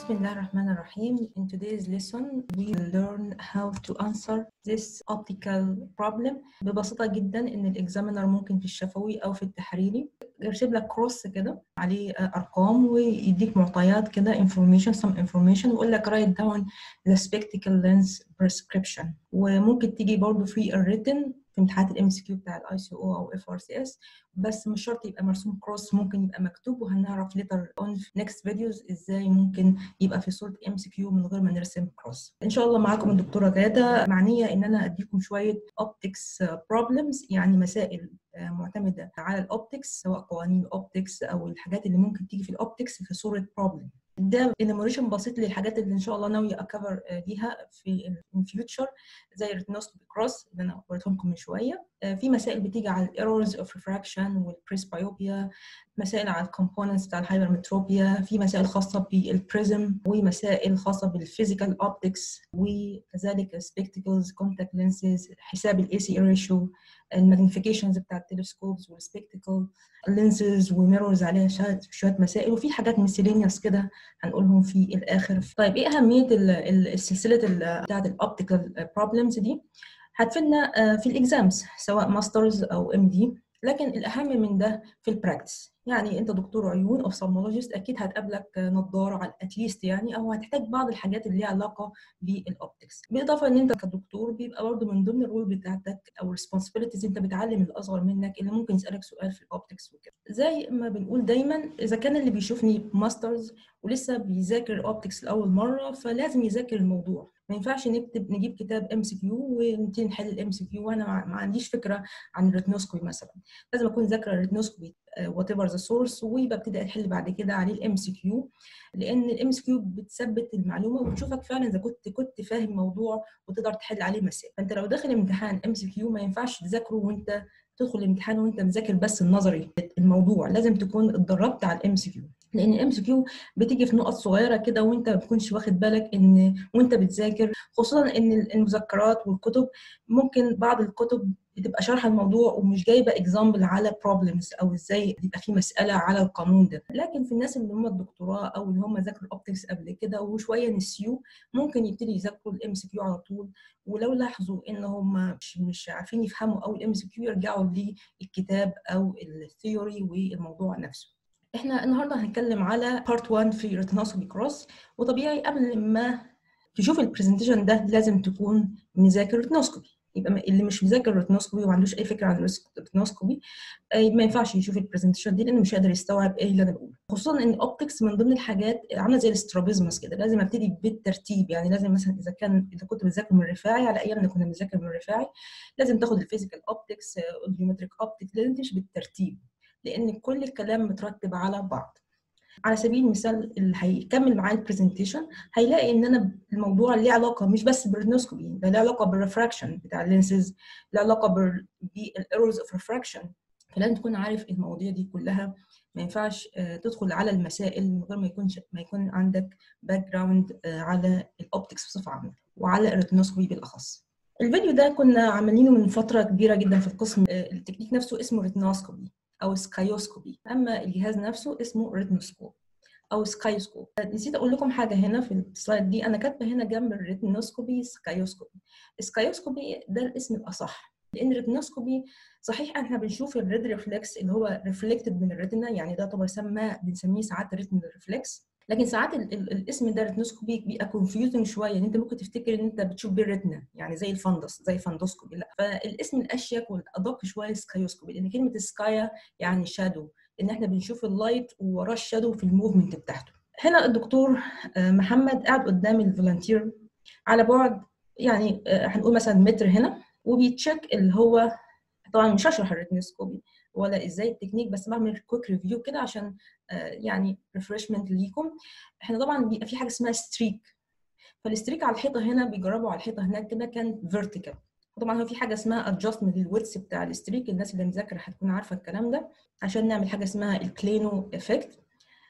Bismillah ar-Rahman ar-Rahim. In today's lesson, we will learn how to answer this optical problem. ببساطة جدا إن الإكزامينر ممكن في الشفوي أو في التحريري يرسم لك كروس كده عليه أرقام ويديك معطيات كده information some information ويقول لك write down the spectacle lens prescription وممكن تيجي برضه في الريتن في امتحانات الام سي كيو بتاع الاي سي او او اف ار سي اس بس مش شرط يبقى مرسوم كروس ممكن يبقى مكتوب وهنعرف ليتر اون في نيكست فيديوز ازاي ممكن يبقى في صوره ام سي كيو من غير ما نرسم كروس ان شاء الله معاكم الدكتوره غاده معنيه ان انا اديكم شويه اوبتكس بروبلمز يعني مسائل معتمده على الاوبتكس سواء قوانين الاوبتكس او الحاجات اللي ممكن تيجي في الاوبتكس في صوره بروبلم ده انيموريشن بسيط للحاجات اللي ان شاء الله ناويه اكفر بيها في الفيوتشر زي الريتنوسكوبي كروس اللي انا وريتهم لكم من شويه في مسائل بتيجي على الايرورز اوف ريفراكشن والبريسبايوبيا مسائل على الكومبوننتس بتاع الهايبرمتروبيا في مسائل خاصه بالبريزم ومسائل خاصه بالفيزيكال اوبتكس وكذلك سبيكتكلز كونتاكت لينسز حساب الاي سي ريشيو الماجنيفيكيشنز بتاع التلسكوبز والسبيكتكل لينسز وميرورز عليها شويه مسائل وفي حاجات ميسيلينيوس كده هنقولهم في الاخر طيب ايه اهميه السلسله بتاعت الاوبتيكال بروبلمز دي هتفيدنا في الاكزامز سواء ماسترز او ام دي لكن الاهم من ده في البراكتس يعني انت دكتور عيون اوفثالمولوجيست اكيد هتقابلك نظاره على اتليست يعني او هتحتاج بعض الحاجات اللي ليها علاقه بالاوبتكس بالاضافه ان انت كدكتور بيبقى برضه من ضمن الرول بتاعتك او الريسبونسبيلتيز انت بتعلم الاصغر منك اللي ممكن يسالك سؤال في الاوبتكس وكده زي ما بنقول دايما اذا كان اللي بيشوفني ماسترز ولسه بيذاكر الاوبتكس لاول مره فلازم يذاكر الموضوع ما ينفعش نكتب نجيب كتاب ام سي كيو ونبتدي نحل الام سي كيو وانا ما عنديش فكره عن الريتنوسكوبي مثلا لازم اكون ذاكره الريتنوسكوبي وات ايفر ذا سورس وببتدي احل بعد كده عليه الام سي كيو لان الام سي كيو بتثبت المعلومه وبتشوفك فعلا اذا كنت كنت فاهم موضوع وتقدر تحل عليه مسائل فانت لو داخل امتحان ام سي كيو ما ينفعش تذاكره وانت تدخل الامتحان وانت مذاكر بس النظري الموضوع لازم تكون اتدربت على الام سي كيو لان الام سي كيو بتيجي في نقط صغيره كده وانت ما بتكونش واخد بالك ان وانت بتذاكر خصوصا ان المذكرات والكتب ممكن بعض الكتب بتبقى شارحه الموضوع ومش جايبه اكزامبل على بروبلمز او ازاي يبقى في مساله على القانون ده لكن في الناس اللي هم الدكتوراه او اللي هم ذاكروا الاوبتكس قبل كده وشويه نسيوه ممكن يبتدي يذاكروا الام سي كيو على طول ولو لاحظوا ان هم مش, مش عارفين يفهموا او الام سي كيو يرجعوا للكتاب او الثيوري والموضوع نفسه احنا النهارده هنتكلم على بارت 1 في ريتنوسكوبي كروس وطبيعي قبل ما تشوف البرزنتيشن ده لازم تكون مذاكر ريتنوسكوبي يبقى اللي مش مذاكر ريتنوسكوبي وما عندوش اي فكره عن الريتنوسكوبي ما ينفعش يشوف البرزنتيشن دي لانه مش قادر يستوعب ايه اللي انا بقوله خصوصا ان الاوبتكس من ضمن الحاجات عامله زي الاسترابيزمس كده لازم ابتدي بالترتيب يعني لازم مثلا اذا كان اذا كنت بتذاكر من الرفاعي على ايامنا كنا بنذاكر من الرفاعي لازم تاخد الفيزيكال اوبتكس الجيومتريك اوبتكس لازم تمشي بالترتيب لان كل الكلام مترتب على بعض على سبيل المثال اللي هيكمل معايا البرزنتيشن هيلاقي ان انا الموضوع ليه علاقه مش بس بالريتنوسكوبي ده ليه علاقه بالريفراكشن بتاع اللينسز ليه علاقه بالايرورز اوف ريفراكشن فلازم تكون عارف المواضيع دي كلها ما ينفعش تدخل على المسائل من غير ما يكونش ما يكون عندك باك جراوند على الاوبتكس بصفه عامه وعلى الريتنوسكوبي بالاخص الفيديو ده كنا عاملينه من فتره كبيره جدا في القسم التكنيك نفسه اسمه ريتنوسكوبي او سكايوسكوبي اما الجهاز نفسه اسمه ريتنوسكوب او سكايوسكوب نسيت اقول لكم حاجه هنا في السلايد دي انا كاتبه هنا جنب الريتنوسكوبي سكايوسكوبي السكايوسكوبي ده الاسم الاصح لان الريتنوسكوبي صحيح احنا بنشوف الريد ريفلكس اللي هو ريفلكتد من الريتنا يعني ده طبعا سمى بنسميه ساعات ريتنا ريفلكس لكن ساعات ال ال الاسم ده ريتنوسكوبي بيبقى كونفيوزنج شويه ان انت ممكن تفتكر ان انت بتشوف بالريتنا يعني زي الفندس زي فندوسكوبي لا فالاسم الاشيك والادق شويه سكايوسكوبي لان كلمه سكايا يعني شادو ان احنا بنشوف اللايت ووراه الشادو في الموفمنت بتاعته هنا الدكتور محمد قاعد قدام الفولنتير على بعد يعني هنقول مثلا متر هنا وبيتشيك اللي هو طبعا مش هشرح الريتنوسكوبي ولا ازاي التكنيك بس بعمل كويك ريفيو كده عشان يعني ريفرشمنت ليكم احنا طبعا بيبقى في حاجه اسمها ستريك فالستريك على الحيطه هنا بيجربوا على الحيطه هناك كده كان فيرتيكال طبعا هو في حاجه اسمها ادجستمنت للويدث بتاع الستريك الناس اللي مذاكره هتكون عارفه الكلام ده عشان نعمل حاجه اسمها الكلينو افكت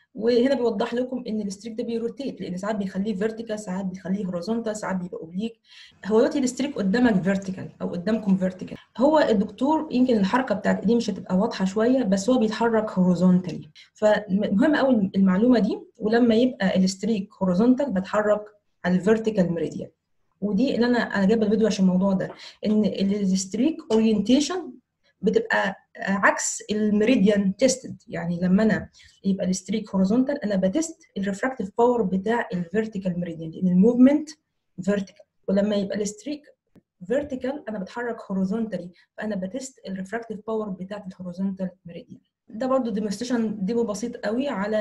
وهنا بيوضح لكم ان الستريك ده بيروتيت لان ساعات بيخليه فيرتيكال ساعات بيخليه هوريزونتال ساعات بيبقى اوبليك هو دلوقتي الستريك قدامك فيرتيكال او قدامكم فيرتيكال هو الدكتور يمكن الحركه بتاعت ايديه مش هتبقى واضحه شويه بس هو بيتحرك هوريزونتالي فمهم قوي المعلومه دي ولما يبقى الستريك هوريزونتال بتحرك على الفيرتيكال ميريديان ودي اللي انا انا جايبه الفيديو عشان الموضوع ده ان الستريك اورينتيشن بتبقى عكس الميريديان تيستد يعني لما انا يبقى الستريك هوريزونتال انا بتست الريفراكتيف باور بتاع الفيرتيكال ميريديان لان الموفمنت فيرتيكال ولما يبقى الستريك فيرتيكال انا بتحرك هوريزونتالي فانا بتست الريفراكتيف باور بتاعت الهوريزونتال ميريديان ده برضو ديمونستريشن ديمو بسيط قوي على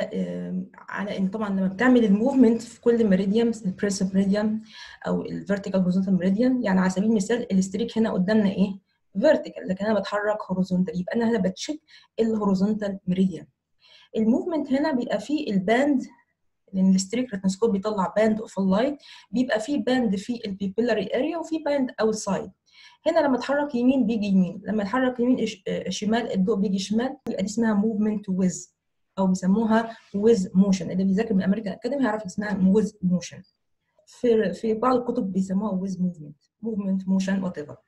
على ان طبعا لما بتعمل الموفمنت في كل ميريديان البريس ميريديان او الفيرتيكال هوريزونتال ميريديان يعني على سبيل المثال الستريك هنا قدامنا ايه فيرتيكال لكن انا بتحرك هوريزونتال يبقى انا هنا بتشيك الهوريزونتال ميريديان الموفمنت هنا بيبقى فيه الباند لان الستريك ريتنسكوب بيطلع باند اوف اللايت بيبقى فيه باند في البيبيلاري اريا وفي باند اوتسايد هنا لما اتحرك يمين بيجي يمين لما اتحرك يمين شمال الضوء بيجي شمال يبقى دي اسمها موفمنت ويز او بيسموها ويز موشن اللي بيذاكر من امريكان اكاديمي هيعرف اسمها ويز موشن في في بعض الكتب بيسموها ويز موفمنت موفمنت موشن وات ايفر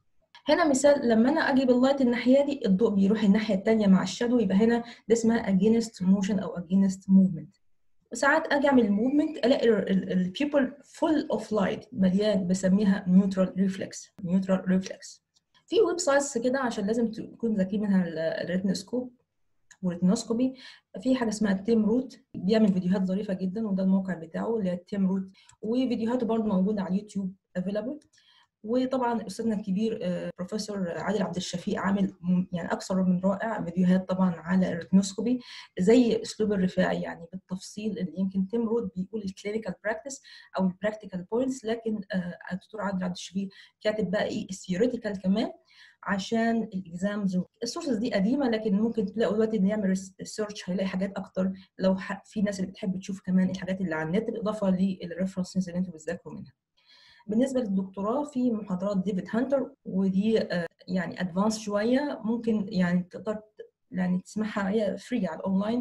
هنا مثال لما انا اجيب اللايت الناحيه دي الضوء بيروح الناحيه الثانيه مع الشادو يبقى هنا ده اسمها against motion او against movement وساعات اجي اعمل الموفمنت الاقي البيبل فول اوف لايت مليان بسميها نيوترال ريفلكس نيوترال ريفلكس في ويب سايتس كده عشان لازم تكون ذكي منها الريتنسكوب والريتنوسكوبي في حاجه اسمها تيم روت بيعمل فيديوهات ظريفه جدا وده الموقع بتاعه اللي هي تيم روت وفيديوهاته برضه موجوده على اليوتيوب افيلابل وطبعا استاذنا الكبير بروفيسور عادل عبد الشفيق عامل يعني اكثر من رائع فيديوهات طبعا على الريتنوسكوبي زي اسلوب الرفاعي يعني بالتفصيل اللي يمكن تيم رود بيقول الكلينيكال براكتس او البراكتيكال بوينتس لكن الدكتور عادل عبد الشفيق كاتب بقى ايه الثيوريتيكال كمان عشان الاكزامز السورسز دي قديمه لكن ممكن تلاقوا دلوقتي اللي يعمل سيرش هيلاقي حاجات اكتر لو في ناس اللي بتحب تشوف كمان الحاجات اللي على النت بالاضافه للريفرنسز اللي انتوا بتذاكروا منها بالنسبه للدكتوراه في محاضرات ديفيد هانتر ودي يعني ادفانس شويه ممكن يعني تقدر يعني تسمعها هي فري على الاونلاين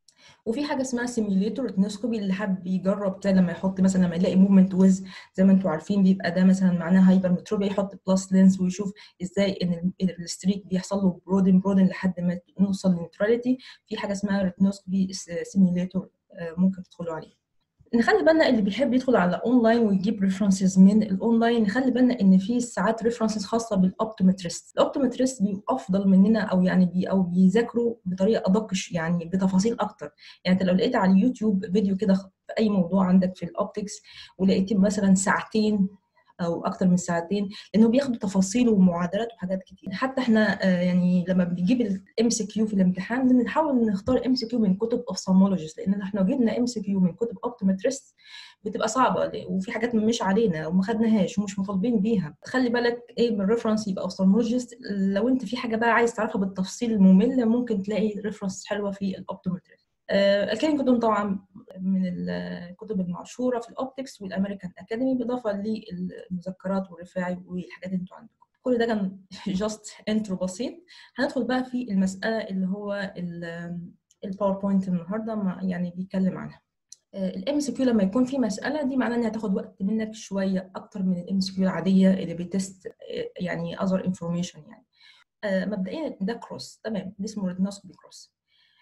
وفي حاجه اسمها سيميوليتور ريتنوسكوبي اللي حابب يجرب زي لما يحط مثلا لما يلاقي موفمنت ويز زي ما انتم عارفين بيبقى ده مثلا معناه هايبر متروبيا يحط بلس لينس ويشوف ازاي ان الستريك بيحصل له برودن برودن لحد ما نوصل للنيوتراليتي في حاجه اسمها ريتنوسكوبي سيميوليتور ممكن تدخلوا عليه نخلي بالنا اللي بيحب يدخل على اونلاين ويجيب ريفرنسز من الاونلاين نخلي بالنا ان في ساعات ريفرنسز خاصه بالاوبتومتريست الاوبتومتريست بيبقوا افضل مننا او يعني بي او بيذاكروا بطريقه ادق يعني بتفاصيل اكتر يعني انت لو لقيت على اليوتيوب فيديو كده في اي موضوع عندك في الاوبتكس ولقيت مثلا ساعتين او اكتر من ساعتين لانه بياخدوا تفاصيل ومعادلات وحاجات كتير حتى احنا يعني لما بنجيب الام سي كيو في الامتحان بنحاول نختار ام سي كيو من كتب اوفثالمولوجيست لان احنا لو جبنا ام سي كيو من كتب اوبتومتريست بتبقى صعبه وفي حاجات مش علينا وما خدناهاش ومش مطالبين بيها خلي بالك ايه من ريفرنس يبقى اوفثالمولوجيست لو انت في حاجه بقى عايز تعرفها بالتفصيل الممل ممكن تلاقي ريفرنس حلوه في الاوبتومتريست الكين كلهم طبعا من الكتب المشهوره في الاوبتكس والامريكان اكاديمي بالاضافه للمذكرات والرفاعي والحاجات اللي انتوا عندكم كل ده كان جاست انترو بسيط هندخل بقى في المساله اللي هو الباوربوينت النهارده يعني بيتكلم عنها الام سي كيو لما يكون في مساله دي معناه انها هتاخد وقت منك شويه اكتر من الام سي كيو العاديه اللي بتست يعني اذر انفورميشن يعني مبدئيا ده كروس تمام ده اسمه ريتنوسكوبي كروس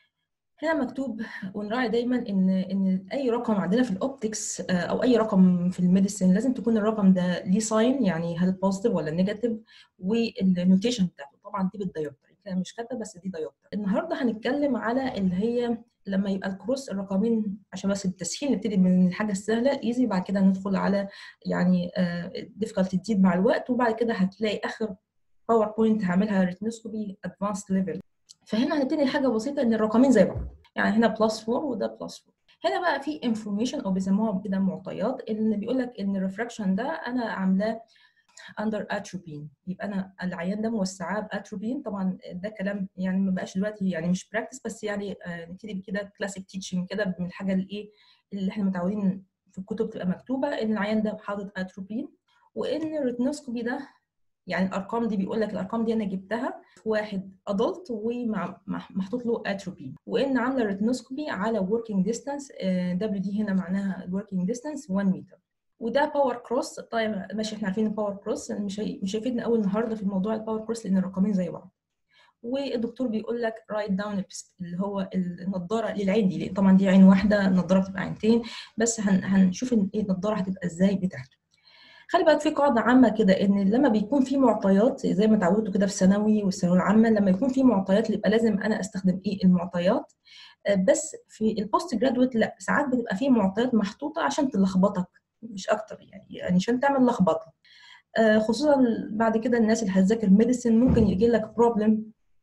هنا مكتوب ونراعي دايما ان ان اي رقم عندنا في الاوبتكس او اي رقم في الميديسين لازم تكون الرقم ده ليه ساين يعني هل بوزيتيف ولا نيجاتيف والنوتيشن بتاعته طبعا دي بالديوبتر كده مش كاتبه بس دي ديوبتر النهارده هنتكلم على اللي هي لما يبقى الكروس الرقمين عشان بس التسهيل نبتدي من الحاجه السهله ايزي بعد كده ندخل على يعني الديفيكالتي تزيد مع الوقت وبعد كده هتلاقي اخر باوربوينت هعملها ريتنوسكوبي ادفانسد ليفل فهنا هنبتدي حاجه بسيطه ان الرقمين زي بعض يعني هنا بلس 4 وده بلس 4 هنا بقى في انفورميشن او بيسموها كده معطيات ان بيقول لك ان الريفراكشن ده انا عاملاه اندر اتروبين يبقى انا العيان ده موسعاه باتروبين طبعا ده كلام يعني ما بقاش دلوقتي يعني مش براكتس بس يعني آه نبتدي كده كلاسيك تيتشنج كده من الحاجه اللي ايه اللي احنا متعودين في الكتب تبقى مكتوبه ان العيان ده حاطط اتروبين وان الريتنوسكوبي ده يعني الارقام دي بيقول لك الارقام دي انا جبتها في واحد ادلت ومحطوط له اتروبين وان عامله ريتنوسكوبي على وركينج ديستانس دبليو دي هنا معناها الوركينج ديستانس 1 متر وده باور كروس طيب ماشي احنا عارفين الباور كروس مش هي... مش هيفيدنا قوي النهارده في موضوع الباور كروس لان الرقمين زي بعض والدكتور بيقول لك رايت داون اللي هو النضاره للعين دي طبعا دي عين واحده النضاره بتبقى عينتين بس هن... هنشوف ايه النضاره هتبقى ازاي بتاعته خلي بالك في قاعده عامه كده ان لما بيكون في معطيات زي ما اتعودتوا كده في ثانوي والثانويه العامه لما يكون في معطيات يبقى لازم انا استخدم ايه المعطيات بس في البوست جرادويت لا ساعات بتبقى في معطيات محطوطه عشان تلخبطك مش اكتر يعني يعني عشان تعمل لخبطه خصوصا بعد كده الناس اللي هتذاكر ميديسن ممكن يجي لك بروبلم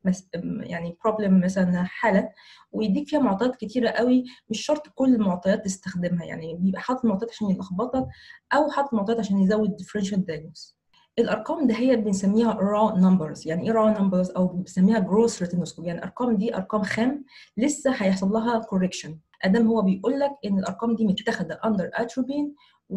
يعني بروبلم مثلا حاله ويديك فيها معطيات كتيره قوي مش شرط كل المعطيات تستخدمها يعني بيبقى حاطط معطيات عشان يلخبطك او حاطط معطيات عشان يزود ديفرنشال دايجنوز الارقام ده هي بنسميها raw numbers يعني ايه raw numbers او بنسميها gross retinoscopy يعني الارقام دي ارقام خام لسه هيحصل لها correction ادام هو بيقول لك ان الارقام دي متاخده under atropine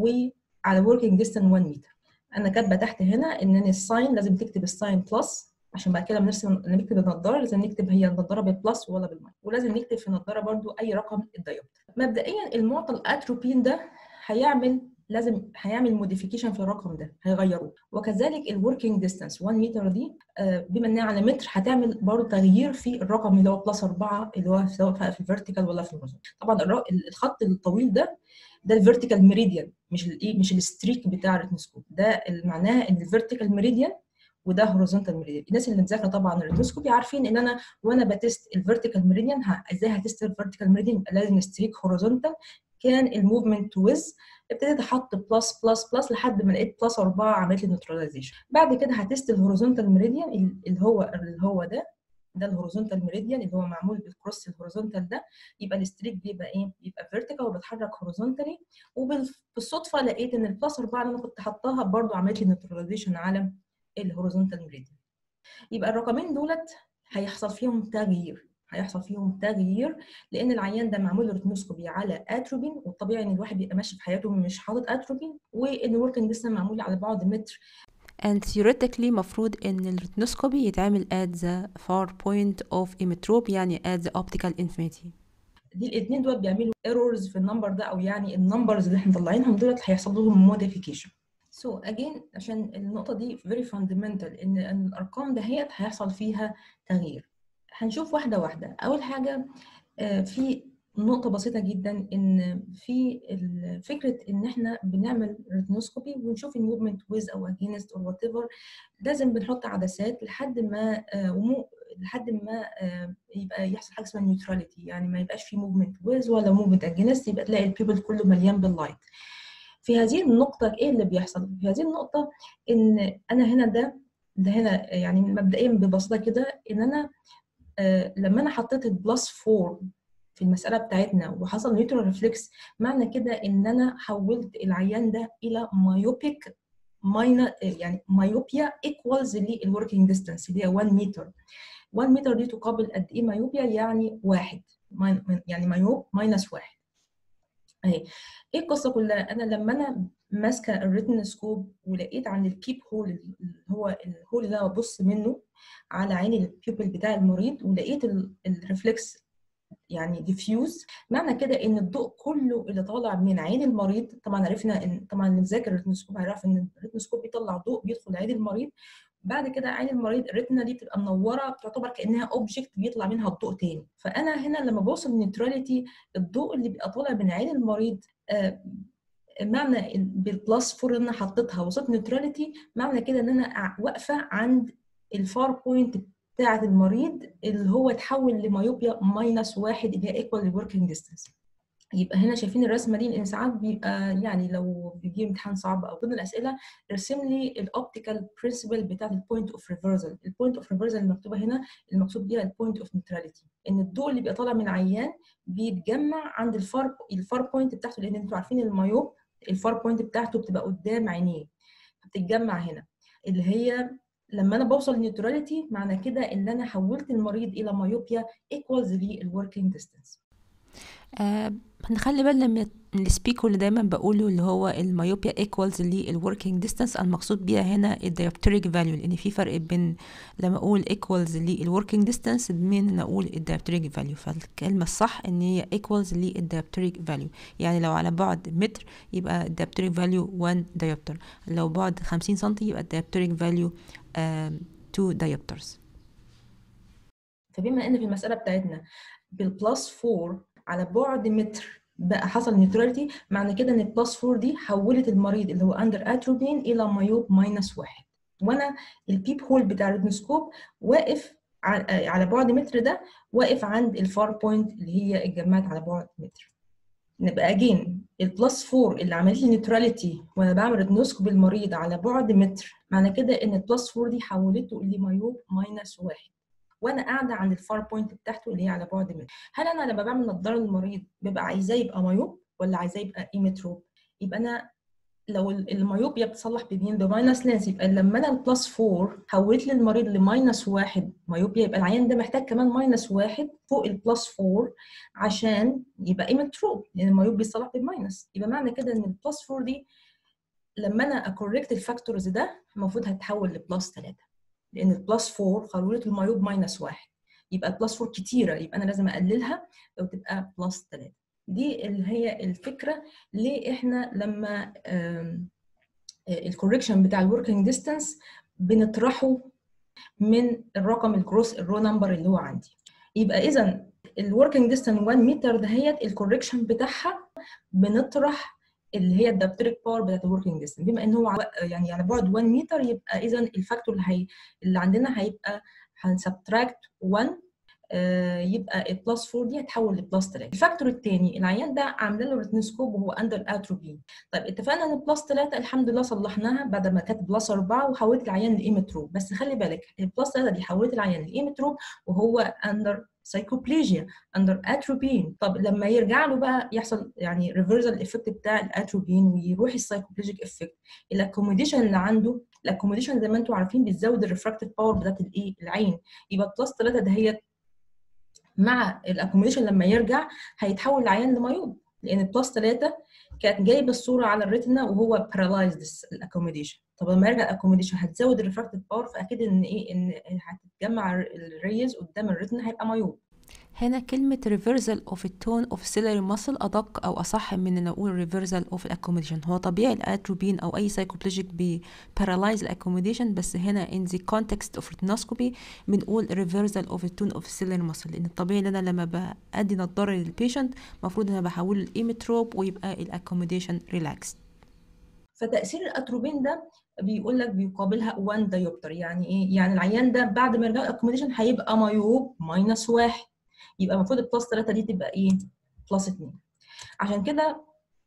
وعلى working distance 1 متر انا كاتبه تحت هنا ان الساين لازم تكتب الساين بلس عشان بعد كده بنرسم نكتب النضاره لازم نكتب هي النضاره بالبلس ولا بالماينس ولازم نكتب في النضاره برضو اي رقم الدايوبتر مبدئيا المعطى الاتروبين ده هيعمل لازم هيعمل موديفيكيشن في الرقم ده هيغيروه وكذلك الوركينج ديستانس 1 متر دي بما انها على متر هتعمل برضه تغيير في الرقم اللي هو بلس 4 اللي هو سواء في الفيرتيكال ولا في الهوريزونتال طبعا الخط الطويل ده ده الفيرتيكال ميريديان مش الايه مش الستريك بتاع الريتنوسكوب ده معناها ان الفيرتيكال ميريديان وده هوريزونتال ميريديان الناس اللي مذاكره طبعا الريتنوسكوبي عارفين ان انا وانا بتست الفيرتيكال ميريديان ازاي هتست الفيرتيكال ميريديان يبقى لازم ستريك هوريزونتال كان الموفمنت ويز ابتديت احط بلس بلس بلس لحد ما لقيت بلس 4 عملت لي نيوتراليزيشن بعد كده هتست الهوريزونتال ميريديان اللي هو اللي هو ده ده الهوريزونتال ميريديان اللي هو معمول بالكروس الهوريزونتال ده يبقى الستريك بيبقى ايه؟ بيبقى فيرتيكال وبيتحرك هوريزونتالي وبالصدفه لقيت ان البلس 4 اللي انا كنت حطاها برده عملت لي نيوتراليزيشن على الهوريزونتال ميريديان يبقى الرقمين دولت هيحصل فيهم تغيير هيحصل فيهم تغيير لان العيان ده معمول له ريتنوسكوبي على اتروبين والطبيعي ان الواحد بيبقى ماشي في حياته مش حاطط اتروبين وان الوركينج لسه معمول على بعد متر and theoretically مفروض ان الريتنوسكوبي يتعمل at the far point of emmetrope يعني at the optical infinity دي الاثنين دول بيعملوا ايرورز في النمبر ده او يعني النمبرز اللي احنا مطلعينهم دولت هيحصل لهم موديفيكيشن سو so again عشان النقطه دي very fundamental ان الارقام دهيت هيحصل فيها تغيير هنشوف واحده واحده اول حاجه في نقطة بسيطة جدا إن في فكرة إن إحنا بنعمل ريتنوسكوبي ونشوف الموفمنت ويز أو أجينست أو وات ايفر لازم بنحط عدسات لحد ما ومو لحد ما يبقى يحصل حاجة اسمها نيوتراليتي يعني ما يبقاش في موفمنت ويز ولا موفمنت أجينست يبقى تلاقي البيبل كله مليان باللايت. في هذه النقطة إيه اللي بيحصل؟ في هذه النقطة إن أنا هنا ده ده هنا يعني مبدئيا ببساطة كده إن أنا لما أنا حطيت البلس 4 في المسألة بتاعتنا وحصل نيوترال ريفلكس معنى كده إن أنا حولت العيان ده إلى مايوبيك ماينا يعني مايوبيا ايكوالز للوركينج ديستانس اللي هي 1 متر 1 متر دي تقابل قد إيه مايوبيا يعني واحد يعني مايوب ماينس واحد اهي ايه القصه كلها انا لما انا ماسكه الريتنسكوب ولقيت عند الكيب هول اللي هو الهول اللي انا ببص منه على عين البيوبل بتاع المريض ولقيت الريفلكس يعني ديفيوز معنى كده ان الضوء كله اللي طالع من عين المريض طبعا عرفنا ان طبعا اللي مذاكر الريتنسكوب هيعرف ان الريتنسكوب بيطلع ضوء بيدخل عين المريض بعد كده عين المريض الريتنا دي بتبقى منوره بتعتبر كانها اوبجكت بيطلع منها الضوء تاني فانا هنا لما بوصل للنيوتراليتي الضوء اللي بيبقى طالع من عين المريض آه معنى بالبلس 4 اللي انا حطيتها وصلت نيوتراليتي معنى كده ان انا واقفه عند الفار بوينت بتاعه المريض اللي هو اتحول لمايوبيا ماينس واحد اللي هي ايكوال للوركينج ديستانس يبقى هنا شايفين الرسمه دي لان ساعات بيبقى يعني لو بيجي امتحان صعب او ضمن الاسئله ارسم لي الاوبتيكال برنسبل بتاعت البوينت اوف ريفرسال البوينت اوف ريفرسال المكتوبه هنا المقصود بيها البوينت اوف نيوتراليتي ان الضوء اللي بيبقى طالع من العيان بيتجمع عند الفار الفار بوينت بتاعته لان انتوا عارفين المايوب الفار بوينت بتاعته بتبقى قدام عينيه بتتجمع هنا اللي هي لما انا بوصل للنيوتراليتي معنى كده ان انا حولت المريض الى مايوبيا ايكوالز للوركينج ديستانس آه نخلي بالنا من من السبيكو اللي دايما بقوله اللي هو الميوبيا ايكوالز للوركينج ديستانس المقصود بيها هنا الديابتريك فاليو لان في فرق بين لما اقول ايكوالز للوركينج ديستانس بين ان اقول الديابتريك فاليو فالكلمه الصح ان هي ايكوالز للديابتريك فاليو يعني لو على بعد متر يبقى الديابتريك فاليو 1 ديابتر لو بعد 50 سم يبقى الديابتريك فاليو 2 ديابترز فبما ان في المساله بتاعتنا بالبلس 4 على بعد متر بقى حصل نيوتراليتي معنى كده ان البلس 4 دي حولت المريض اللي هو اندر اتروبين الى مايوب ماينس واحد وانا البيب هول بتاع الريتنوسكوب واقف على بعد متر ده واقف عند الفار بوينت اللي هي اتجمعت على بعد متر نبقى اجين البلس 4 اللي عملت لي نيوتراليتي وانا بعمل ريتنوسكوب المريض على بعد متر معنى كده ان البلس 4 دي حولته لمايوب ماينس واحد وانا قاعده عند الفار بوينت بتاعته اللي هي على بعد متر هل انا لما بعمل نظاره للمريض ببقى عايزاه يبقى مايوب ولا عايزاه يبقى ايمتروب يبقى انا لو المايوبيا بتصلح بمين بماينس لينس يبقى لما انا البلس 4 حولت لي المريض لماينس واحد مايوبيا يبقى العيان ده محتاج كمان ماينس واحد فوق البلس 4 عشان يبقى ايمتروب لان المايوب بيصلح بماينس يبقى معنى كده ان البلس 4 دي لما انا اكوركت الفاكتورز ده المفروض هتحول لبلس 3 لان البلس 4 قارورة المايوب ماينس 1 يبقى البلس 4 كتيره يبقى انا لازم اقللها لو تبقى بلس 3 دي اللي هي الفكره ليه احنا لما الكوركشن بتاع الوركينج ديستانس بنطرحه من الرقم الجروس الرو نمبر اللي هو عندي يبقى اذا الوركينج ديستانس 1 متر دهيت الكوركشن بتاعها بنطرح اللي هي الدبتريك باور بتاعت الوركينج ديستنس بما ان هو يعني على بعد 1 متر يبقى اذا الفاكتور اللي هي اللي عندنا هيبقى هنسبتراكت 1 آه يبقى البلس 4 دي هتحول لبلس 3 الفاكتور الثاني العيان ده عاملين له ريتنوسكوب وهو اندر اتروبين طيب اتفقنا ان البلس 3 الحمد لله صلحناها بعد ما كانت بلس 4 وحولت العيان لايمتروب بس خلي بالك البلس 3 دي حولت العيان لايمتروب وهو اندر سايكوبليجيا اندر اتروبين طب لما يرجع له بقى يحصل يعني ريفرسال افكت بتاع الاتروبين ويروح السايكوبليجيك افكت الاكوموديشن اللي عنده الاكوموديشن زي ما انتم عارفين بتزود الريفراكتيف باور بتاعت الايه العين يبقى بلس 3 دهيت مع الاكوموديشن لما يرجع هيتحول العيان لمايوب لان بلس 3 كانت جايبه الصوره على الريتنا وهو بارالايزد الاكوموديشن طب لما يرجع الاكوموديشن هتزود الريفراكتيف باور فاكيد ان ايه ان هتتجمع الريز قدام الريتنا هيبقى مايوب هنا كلمة reversal of a tone of ciliary muscle أدق أو أصح من أن أقول reversal of accommodation هو طبيعي الأتروبين أو أي psychoplegic بي paralyze accommodation بس هنا in the context of retinoscopy بنقول reversal of a tone of ciliary muscle لأن الطبيعي إن أنا لما بأدي نضارة للبيشنت المفروض إن أنا بحوله الإيمتروب ويبقى الأكوموديشن relaxed فتأثير الأتروبين ده بيقول لك بيقابلها 1 دايوبتر يعني ايه؟ يعني العيان ده بعد ما يرجع الاكوموديشن هيبقى مايوب ماينس واحد يبقى المفروض البلس 3 دي تبقى ايه؟ بلس 2 عشان كده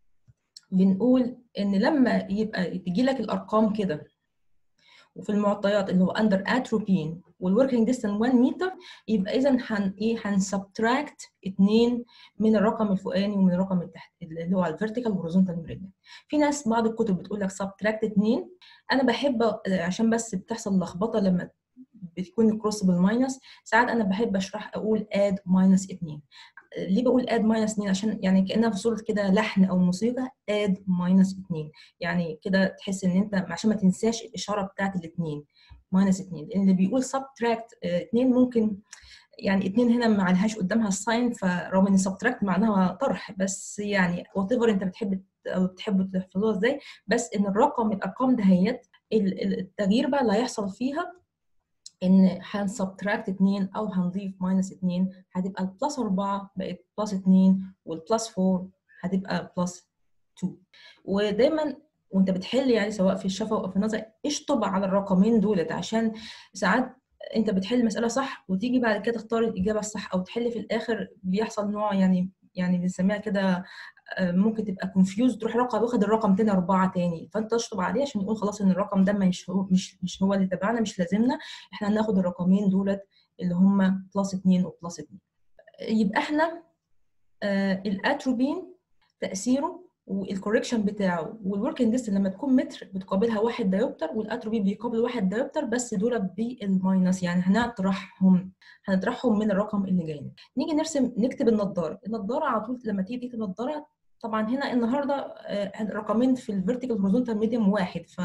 بنقول ان لما يبقى تجي لك الارقام كده وفي المعطيات اللي هو اندر اتروبين والوركينج ديستانس 1 متر يبقى اذا هن ايه هنسبتراكت 2 من الرقم الفوقاني ومن الرقم التحت اللي هو على الفيرتيكال هوريزونتال ميريديان في ناس بعض الكتب بتقول لك سبتراكت 2 انا بحب عشان بس بتحصل لخبطه لما بتكون الكروس بالماينس ساعات انا بحب اشرح اقول اد ماينس 2 ليه بقول اد ماينس 2 عشان يعني كانها في صوره كده لحن او موسيقى اد ماينس 2 يعني كده تحس ان انت عشان ما تنساش الاشاره بتاعت الاثنين ماينس 2 لان اللي بيقول سبتراكت 2 ممكن يعني اتنين هنا ما عليهاش قدامها الساين فرغم ان سبتراكت معناها طرح بس يعني وات ايفر انت بتحب او بتحبوا تحفظوها ازاي بس ان الرقم الارقام دهيت التغيير بقى اللي هيحصل فيها ان هنسبتراكت 2 او هنضيف ماينس 2 هتبقى البلس 4 بقت بلس 2 والبلس 4 هتبقى بلس 2 ودايما وانت بتحل يعني سواء في الشفا او في النظر اشطب على الرقمين دولت عشان ساعات انت بتحل مساله صح وتيجي بعد كده تختار الاجابه الصح او تحل في الاخر بيحصل نوع يعني يعني بنسميها كده ممكن تبقى كونفيوز تروح رقم واخد الرقم تاني أربعة تاني فأنت تشطب عليه عشان نقول خلاص إن الرقم ده مش هو مش مش هو اللي تبعنا مش لازمنا إحنا هناخد الرقمين دولت اللي هم بلس 2 وبلس 2 يبقى إحنا آه الأتروبين تأثيره والكوريكشن بتاعه والوركينج ديستنس لما تكون متر بتقابلها واحد دايوبتر والاتروبي بيقابل واحد دايوبتر بس دول بالماينس يعني هنطرحهم هنطرحهم من الرقم اللي جاي نيجي نرسم نكتب النضاره النضاره على طول لما تيجي تكتب النضاره طبعا هنا النهارده رقمين في الفيرتيكال هوريزونتال ميديوم واحد ف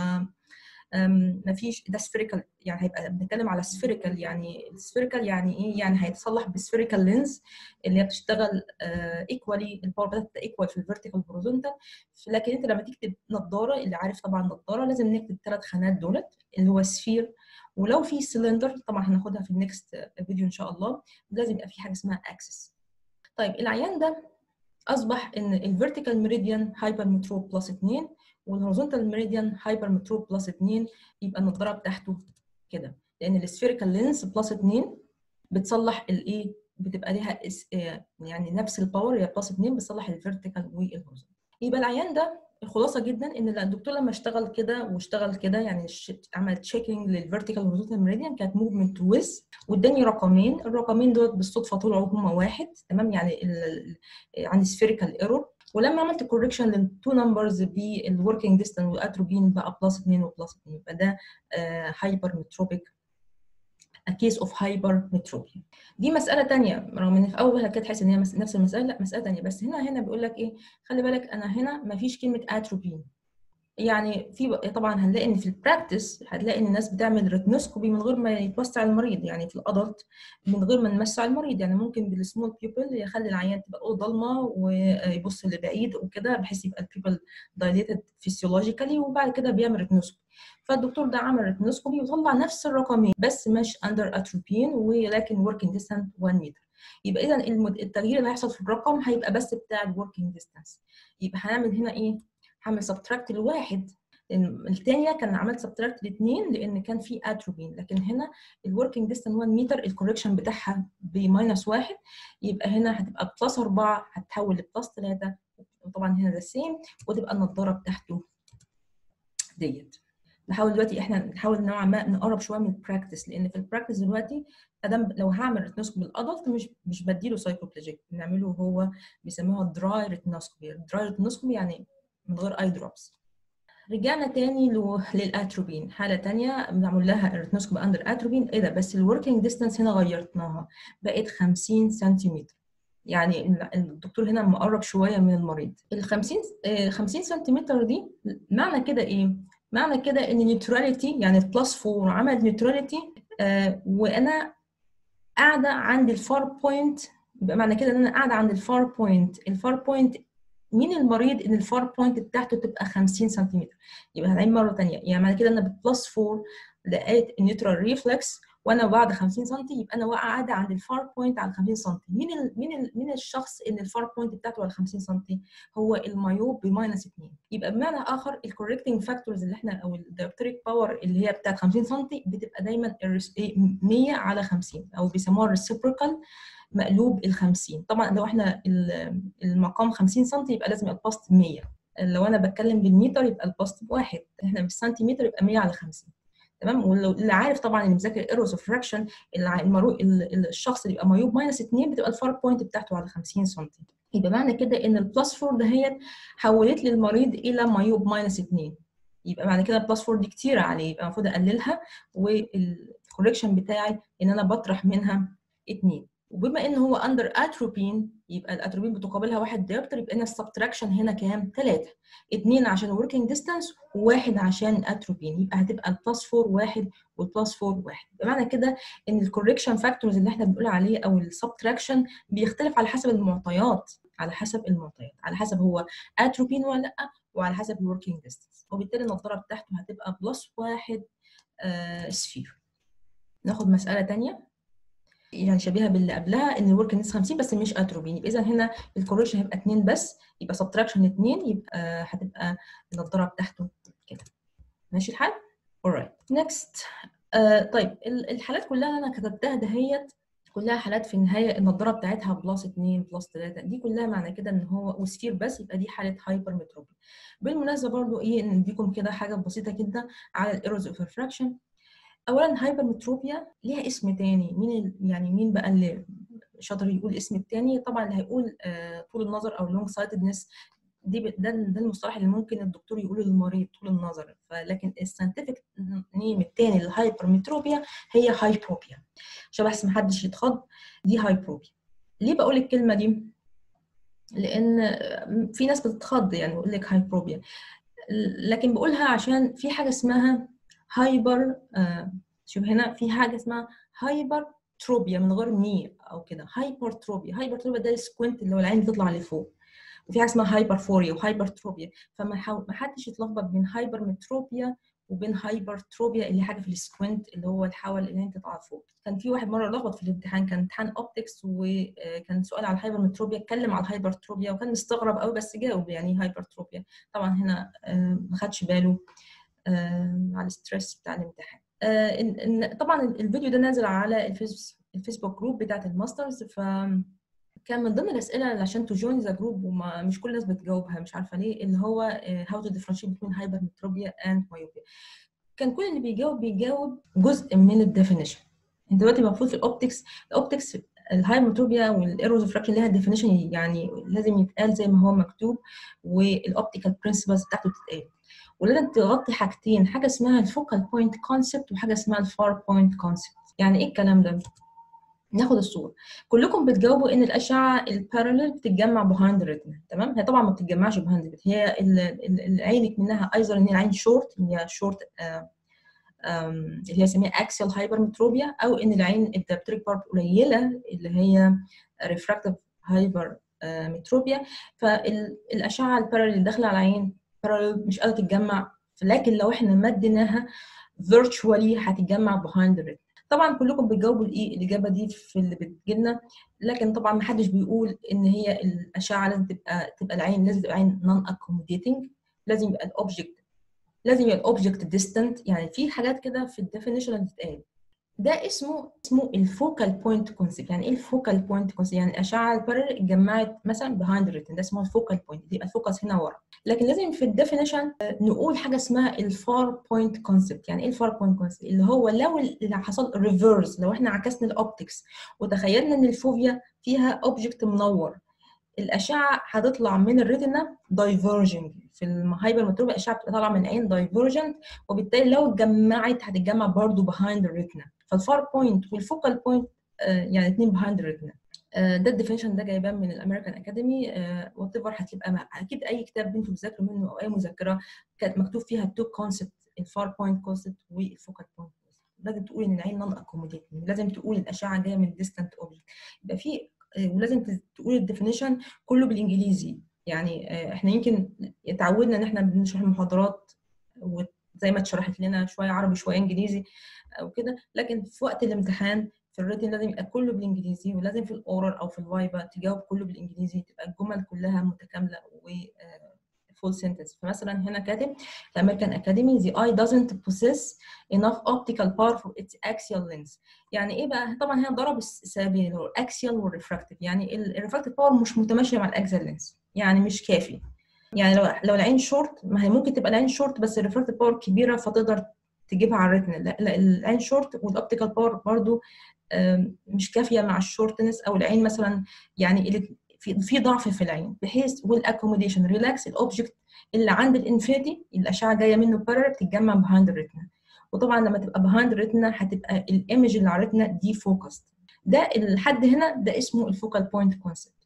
ما فيش ده سفيريكال يعني هيبقى بنتكلم على سفيريكال يعني سفيريكال يعني ايه يعني هيتصلح بسفيريكال لينز اللي هي بتشتغل ايكوالي الباور بتاعتها ايكوال في الفيرتيكال هوريزونتال لكن انت لما تكتب نظاره اللي عارف طبعا نظاره لازم نكتب ثلاث خانات دولت اللي هو سفير ولو في سلندر طبعا هناخدها في النكست فيديو ان شاء الله لازم يبقى في حاجه اسمها اكسس طيب العيان ده اصبح ان الفيرتيكال ميريديان هايبر متروب بلس 2 والهوريزونتال ميريديان هايبر متروب بلس 2 يبقى النضاره بتاعته كده لان السفيريكال لينس بلس 2 بتصلح الايه بتبقى ليها يعني نفس الباور هي بلس 2 بتصلح الفيرتيكال والهوريزونتال يبقى العيان ده الخلاصه جدا ان الدكتور لما اشتغل كده واشتغل كده يعني عمل تشيكينج للفيرتيكال هوريزونتال ميريديان كانت موفمنت ويز واداني رقمين الرقمين دول بالصدفه طلعوا هما واحد تمام يعني عندي سفيريكال ايرور ولما عملت كوركشن للتو نمبرز بالوركينج ديستانس والاتروبين بقى بلس 2 وبلس 2 يبقى ده هايبر متروبيك كيس اوف هايبر متروبيا دي مساله ثانيه رغم ان في اول كده تحس ان هي نفس المساله لا مساله ثانيه بس هنا هنا بيقول لك ايه خلي بالك انا هنا ما فيش كلمه اتروبين يعني في طبعا هنلاقي ان في البراكتس هتلاقي ان الناس بتعمل ريتنوسكوبي من غير ما يتوسع المريض يعني في الادلت من غير ما نمسع المريض يعني ممكن بالسمول بيبل يخلي العيان تبقى الاوضه ضلمه ويبص لبعيد وكده بحيث يبقى البيبل دايليتد فيسيولوجيكالي وبعد كده بيعمل ريتنوسكوبي فالدكتور ده عمل ريتنوسكوبي وطلع نفس الرقمين بس مش اندر اتروبين ولكن وركينج ديستانس 1 متر يبقى اذا التغيير اللي هيحصل في الرقم هيبقى بس بتاع الوركينج ديستانس يبقى هنعمل هنا ايه هعمل سبتراكت لواحد الثانيه كان عملت سبتراكت لاثنين لان كان في اتروبين لكن هنا الوركينج ديستانس 1 متر الكوركشن بتاعها بماينس واحد يبقى هنا هتبقى بلس 4 هتتحول لبلس 3 وطبعا هنا ده سيم وتبقى النضاره بتاعته ديت نحاول دلوقتي احنا نحاول نوعا ما نقرب شويه من البراكتس لان في البراكتس دلوقتي ادم لو هعمل ريتنوسكوبي بالادلت مش مش بديله سايكوبلاجيك بنعمله هو بيسموها دراي ريتنوسكوبي دراي ريتنوسكوبي يعني من غير اي دروبس رجعنا تاني للاتروبين حاله تانية بنعمل لها الريتنوسكوبي اندر اتروبين ايه ده بس الوركينج ديستانس هنا غيرتناها بقت 50 سنتيمتر يعني الدكتور هنا مقرب شويه من المريض ال 50 50 سنتيمتر دي معنى كده ايه؟ معنى كده ان نيوتراليتي يعني بلس 4 عمل نيوتراليتي آه وانا قاعده عند الفار بوينت يبقى معنى كده ان انا قاعده عند الفار بوينت الفار بوينت مين المريض ان الفار بوينت بتاعته تبقى 50 سنتيمتر يبقى هنعيد مره ثانيه يعني معنى كده ان بلس 4 لقيت النيوترال ريفلكس وانا بعد 50 سم يبقى انا قاعده عند الفار بوينت على 50 سم مين ال مين ال مين الشخص ان الفار بوينت بتاعته على 50 سم هو المايوب بماينس 2 يبقى بمعنى اخر الكوركتنج فاكتورز اللي احنا او الدايبتريك باور اللي هي بتاعت 50 سم بتبقى دايما 100 على 50 او بيسموها الريسيبروكال مقلوب ال 50 طبعا لو احنا المقام 50 سم يبقى لازم يبقى الباست 100 لو انا بتكلم بالمتر يبقى الباست بواحد احنا بالسنتيمتر يبقى 100 على 50 تمام ولو اللي عارف طبعا اللي مذاكر ايروز اوف فراكشن الشخص اللي يبقى مايوب ماينس 2 بتبقى الفار بوينت بتاعته على 50 سم يبقى معنى كده ان البلس 4 دهيت حولت لي المريض الى مايوب ماينس 2 يبقى بعد كده البلس 4 دي كتيره عليه يبقى المفروض اقللها والكوريكشن بتاعي ان انا بطرح منها 2 وبما ان هو اندر اتروبين يبقى الاتروبين بتقابلها واحد دايبتر يبقى انا السبتراكشن هنا كام؟ 3 2 عشان وركينج ديستانس وواحد عشان اتروبين يبقى هتبقى البلس 4 1 والبلس 4 1 بمعنى كده ان الكوركشن فاكتورز اللي احنا بنقول عليه او السبتراكشن بيختلف على حسب المعطيات على حسب المعطيات على حسب هو اتروبين ولا لا وعلى حسب الوركينج ديستانس وبالتالي النظاره بتاعته هتبقى بلس 1 آه سفير ناخد مساله ثانيه يعني شبيهه باللي قبلها ان الورك نس 50 بس مش اتروبين يبقى اذا هنا الكوريشن هيبقى 2 بس يبقى سبتراكشن 2 يبقى هتبقى النضاره بتاعته كده ماشي الحال؟ alright نيكست آه طيب الحالات كلها اللي انا كتبتها دهيت كلها حالات في النهايه النضاره بتاعتها بلس 2 بلس 3 دي كلها معنى كده ان هو وسفير بس يبقى دي حاله هايبر متروبي بالمناسبه برضو ايه ان نديكم كده حاجه بسيطه جدا على الايروز اوف ريفراكشن اولا هايبرمتروبيا ليها اسم تاني مين ال... يعني مين بقى اللي شاطر يقول اسم التاني طبعا اللي هيقول آه طول النظر او لونج سايتدنس دي ب- ده ده المصطلح اللي ممكن الدكتور يقوله للمريض طول النظر فلكن الساينتفك نيم التاني للهايبرمتروبيا هي هايبروبيا عشان بس محدش يتخض دي هايبروبيا ليه بقول الكلمه دي لان في ناس بتتخض يعني يقول لك هايبروبيا لكن بقولها عشان في حاجه اسمها هايبر آه شوف هنا في حاجه اسمها هايبر تروبيا من غير مي او كده هايبر تروبيا هايبر تروبيا ده السكوينت اللي هو العين بتطلع لفوق وفي حاجه اسمها هايبر فوريا وهايبر تروبيا فما حاول ما حدش يتلخبط بين هايبر متروبيا وبين هايبر تروبيا اللي حاجه في السكوينت اللي هو الحول اللي انت تطلع فوق كان في واحد مره لخبط في الامتحان كان امتحان اوبتكس وكان سؤال على الهايبر متروبيا اتكلم على الهايبر تروبيا وكان مستغرب قوي بس جاوب يعني هايبر تروبيا طبعا هنا ما خدش باله على الستريس بتاع الامتحان طبعا الفيديو ده نازل على الفيسبوك جروب بتاعت الماسترز ف كان من ضمن الاسئله اللي عشان تجوين ذا جروب ومش كل الناس بتجاوبها مش عارفه ليه اللي هو هاو تو differentiate between hypermetropia and myopia كان كل اللي بيجاوب بيجاوب جزء من الديفينيشن انت دلوقتي المفروض في الاوبتكس الاوبتكس الهايبرمتروبيا والايروز فراكشن ليها ديفينيشن يعني لازم يتقال زي ما هو مكتوب والاوبتيكال برنسبلز بتاعته تتقال ولازم تغطي حاجتين حاجه اسمها الفوكال بوينت كونسبت وحاجه اسمها الفار بوينت كونسبت يعني ايه الكلام ده ناخد الصوره كلكم بتجاوبوا ان الاشعه البارالل بتتجمع بهايند ريتنا تمام هي طبعا ما بتتجمعش بهايند ريتنا هي اللي عينك منها ايزر ان هي العين شورت ان هي شورت اللي هي اسمها اكسيال هايبرمتروبيا او ان العين الدابتريك بارت قليله اللي هي ريفراكتيف هايبر متروبيا فالاشعه البارالل اللي داخله على العين بارالل مش قادره تتجمع لكن لو احنا مديناها فيرتشوالي هتتجمع بهايند ريتنا طبعا كلكم بتجاوبوا الايه الاجابه دي في اللي بتجيلنا لكن طبعا ما حدش بيقول ان هي الاشعه لازم تبقى تبقى العين لازم تبقى عين نون اكوموديتنج لازم يبقى الاوبجكت لازم يبقى الاوبجكت ديستنت يعني في حاجات كده في الديفينيشن اللي بتتقال ده اسمه اسمه الفوكال بوينت كونسبت يعني ايه الفوكال بوينت كونسبت يعني الاشعه البارل اتجمعت مثلا بهايند ريتن ده اسمه الفوكال بوينت يبقى الفوكس هنا ورا لكن لازم في الديفينيشن نقول حاجه اسمها الفار بوينت كونسبت يعني ايه الفار بوينت كونسبت اللي هو لو اللي حصل ريفرس لو احنا عكسنا الاوبتكس وتخيلنا ان الفوفيا فيها اوبجكت منور الاشعه هتطلع من الريتنا دايفرجنج في الهايبرمتروبيا الاشعه بتبقى طالعه من العين دايفرجنت وبالتالي لو اتجمعت هتتجمع برضه بهايند الريتنا فالفار بوينت والفوكال بوينت آه يعني اثنين بهايند الريتنا آه ده الديفينيشن ده جايباه من الامريكان اكاديمي وات ايفر هتبقى اكيد اي كتاب انتوا بتذاكروا منه او اي مذكره كانت مكتوب فيها التو كونسبت الفار بوينت كونسبت والفوكال بوينت لازم تقول ان العين نون اكوموديتنج لازم تقول الاشعه جايه من ديستنت اوبجكت يبقى في ولازم تقول الديفينيشن كله بالانجليزي يعني احنا يمكن اتعودنا ان احنا بنشرح المحاضرات وزي ما اتشرحت لنا شويه عربي شويه انجليزي او كده لكن في وقت الامتحان في الريتن لازم يبقى كله بالانجليزي ولازم في الاورال او في الفايبا تجاوب كله بالانجليزي تبقى الجمل كلها متكامله و full sentence فمثلا هنا كاتب الامريكان اكاديمي the eye doesn't possess enough optical power for its axial lens يعني ايه بقى طبعا هنا ضرب السببين اللي هو الاكسيال والريفراكتيف يعني الريفراكتيف باور مش متماشيه مع الاكسيال لينس يعني مش كافي يعني لو لو العين شورت ما هي ممكن تبقى العين شورت بس الريفراكتيف باور كبيره فتقدر تجيبها على الريتنا لا, لا العين شورت والاوبتيكال باور برضو مش كافيه مع الشورتنس او العين مثلا يعني في في ضعف في العين بحيث والاكوموديشن ريلاكس الاوبجكت اللي عند الانفيتي الاشعه جايه منه بارل بتتجمع بهايند الريتنا وطبعا لما تبقى بهايند الريتنا هتبقى الايمج اللي على الريتنا دي فوكست ده لحد هنا ده اسمه الفوكال بوينت كونسبت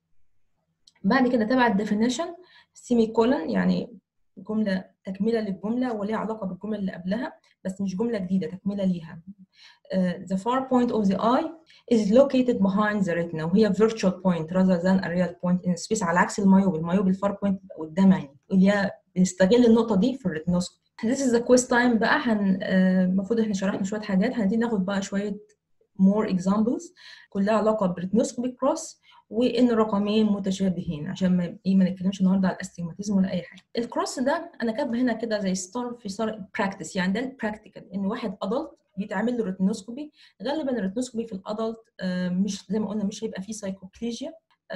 بعد كده تبع الديفينيشن سيمي كولن يعني جمله تكمله للجمله وليها علاقه بالجمله اللي قبلها بس مش جمله جديده تكمله ليها uh, the far point of the eye is located behind the retina وهي virtual point rather than a real point in space على عكس المايوب المايوب الفار بوينت قدام عيني اللي هي بنستغل النقطه دي في الريتنوسكوبي This is the quiz time بقى هن المفروض uh, احنا شرحنا شويه حاجات هنبتدي ناخد بقى شويه more examples كلها علاقه بالريتنوسكوبي كروس وان الرقمين متشابهين عشان ما ايه ما نتكلمش النهارده على الاستجماتيزم ولا اي حاجه الكروس ده انا كاتبه هنا كده زي ستار في ستار براكتس يعني ده البراكتيكال ان واحد ادلت بيتعمل له ريتنوسكوبي غالبا الريتنوسكوبي في الادلت مش زي ما قلنا مش هيبقى فيه سايكوبليجيا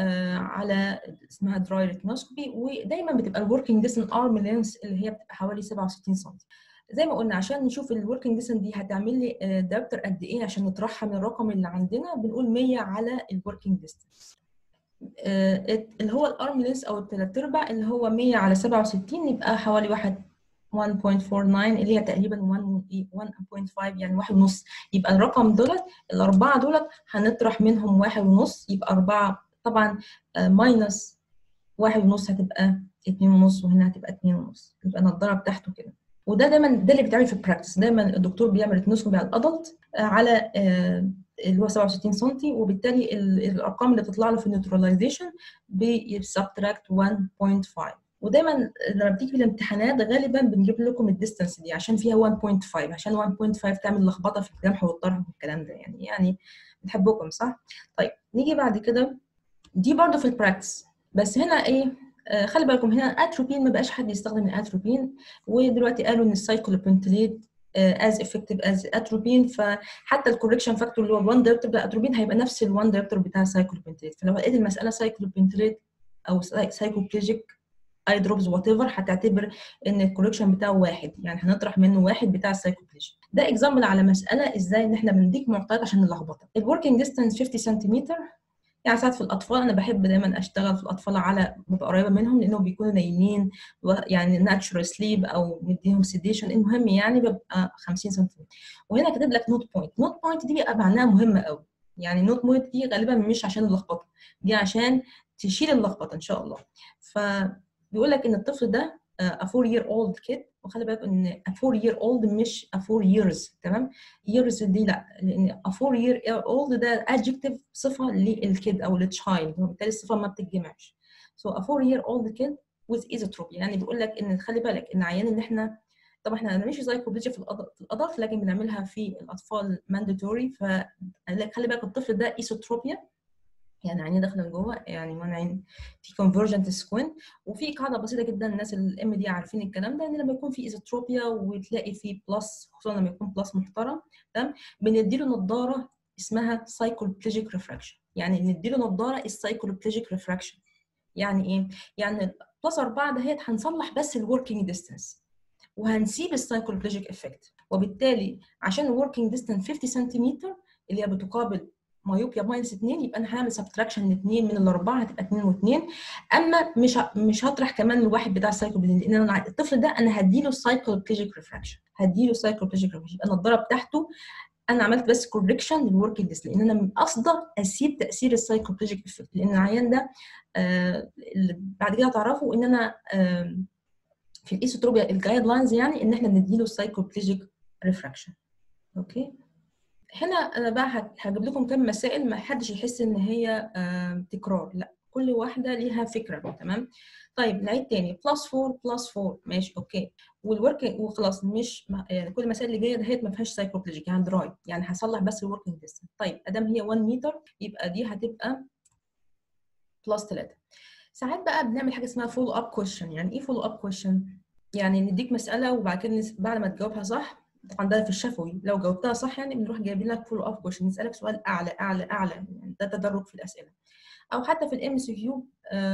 على اسمها دراي ريتنوسكوبي ودايما بتبقى الوركينج ديستنس ارم لينس اللي هي بتبقى حوالي 67 سم زي ما قلنا عشان نشوف الوركينج ديستنس دي هتعمل لي دايركتور قد ايه عشان نطرحها من الرقم اللي عندنا بنقول 100 على الوركينج ديستنس آه، اللي هو الارم لينس او الثلاث ارباع اللي هو 100 على 67 يبقى حوالي واحد 1.49 اللي هي تقريبا 1.5 يعني واحد ونص يبقى الرقم دولت الأربعة دولت هنطرح منهم واحد ونص يبقى أربعة طبعا ماينس واحد ونص هتبقى اتنين ونص وهنا هتبقى اتنين ونص يبقى النضارة بتاعته كده وده دايما ده اللي بيتعمل في البراكتس دايما الدكتور بيعمل ريتنوسكوبي على الادلت على اللي هو 67 سم وبالتالي الارقام اللي بتطلع له في النيوتراليزيشن بيسبتراكت 1.5 ودايما لما بتيجي في الامتحانات غالبا بنجيب لكم الديستانس دي عشان فيها 1.5 عشان 1.5 تعمل لخبطه في الجمع والطرح والكلام ده يعني يعني بنحبكم صح؟ طيب نيجي بعد كده دي برضو في البراكتس بس هنا ايه آه خلي بالكم هنا اتروبين ما بقاش حد يستخدم الاتروبين ودلوقتي قالوا ان السايكلوبنتليت از افكتيف از اتروبين فحتى الكوركشن فاكتور اللي هو 1 دايركتور بتاع اتروبين هيبقى نفس ال 1 دايركتور بتاع السايكلوبنتليت فلو لقيت المساله سايكلوبنتليت او سايكوبليجيك اي دروبز وات ايفر هتعتبر ان الكوركشن بتاعه واحد يعني هنطرح منه واحد بتاع السايكوبليجيك ده اكزامبل على مساله ازاي ان احنا بنديك معطيات عشان نلخبطك الوركينج ديستانس 50 سنتيمتر يعني ساعات في الاطفال انا بحب دايما اشتغل في الاطفال على ببقى قريبه منهم لانهم بيكونوا نايمين يعني ناتشورال سليب او مديهم سيديشن المهم يعني ببقى 50 سنتيمتر وهنا كاتب لك نوت بوينت نوت بوينت دي بيبقى معناها مهمه قوي يعني نوت بوينت دي غالبا مش عشان اللخبطه دي عشان تشيل اللخبطه ان شاء الله فبيقول لك ان الطفل ده a 4 year old kid وخلي بالك ان a 4 year old مش a 4 years تمام years دي لا لان a 4 year old ده adjective صفه للكيد او للتشايلد وبالتالي الصفه ما بتتجمعش so a 4 year old kid with esotropy يعني بيقول لك ان خلي بالك ان عيان ان احنا طبعا احنا ما بنعملش سايكوبليجيا في الادلت لكن بنعملها في الاطفال مانداتوري فخلي بالك الطفل ده ايسوتروبيا يعني عينيه داخله لجوه يعني منعين في كونفرجنت سكوين وفي قاعده بسيطه جدا الناس الام دي عارفين الكلام ده ان لما يكون في ايزوتروبيا وتلاقي في بلس خصوصا لما يكون بلس محترم تمام بنديله نظاره اسمها سايكولوبليجيك ريفراكشن يعني نديله نظاره السايكولوبليجيك ريفراكشن يعني ايه؟ يعني بلس 4 دهيت هنصلح بس الوركينج ديستانس وهنسيب السايكولوبليجيك افكت وبالتالي عشان الوركينج ديستانس 50 سنتيمتر اللي هي بتقابل مايوبيا ماينس 2 يبقى انا هعمل سبتراكشن 2 من الاربعه هتبقى 2 و2 اما مش مش هطرح كمان الواحد بتاع السايكوبلين لان انا الطفل ده انا هديله سايكوبليجيك ريفراكشن هديله سايكوبليجيك ريفراكشن يبقى النضاره بتاعته انا عملت بس كوركشن للوركينج ديس لان انا قاصده اسيب تاثير السايكوبليجيك افكت لان العيان ده آه بعد كده هتعرفوا ان انا آه في الايسوتروبيا الجايد لاينز يعني ان احنا نديله سايكوبليجيك ريفراكشن اوكي هنا انا بقى هجيب لكم كام مسائل ما حدش يحس ان هي آه تكرار لا كل واحده ليها فكره تمام طيب نعيد تاني بلس 4 بلس 4 ماشي اوكي والورك وخلاص مش يعني كل المسائل اللي جايه دهيت ما فيهاش سايكوبلوجيك يعني دراي يعني هصلح بس الوركينج ديستنس طيب ادام هي 1 متر يبقى دي هتبقى بلس 3 ساعات بقى بنعمل حاجه اسمها فولو اب كويشن يعني ايه فولو اب كويشن يعني نديك مساله وبعد كده بعد ما تجاوبها صح طبعا ده في الشفوي لو جاوبتها صح يعني بنروح جايبين لك فولو اب كويشن نسالك سؤال اعلى اعلى اعلى يعني ده تدرج في الاسئله او حتى في الام سي كيو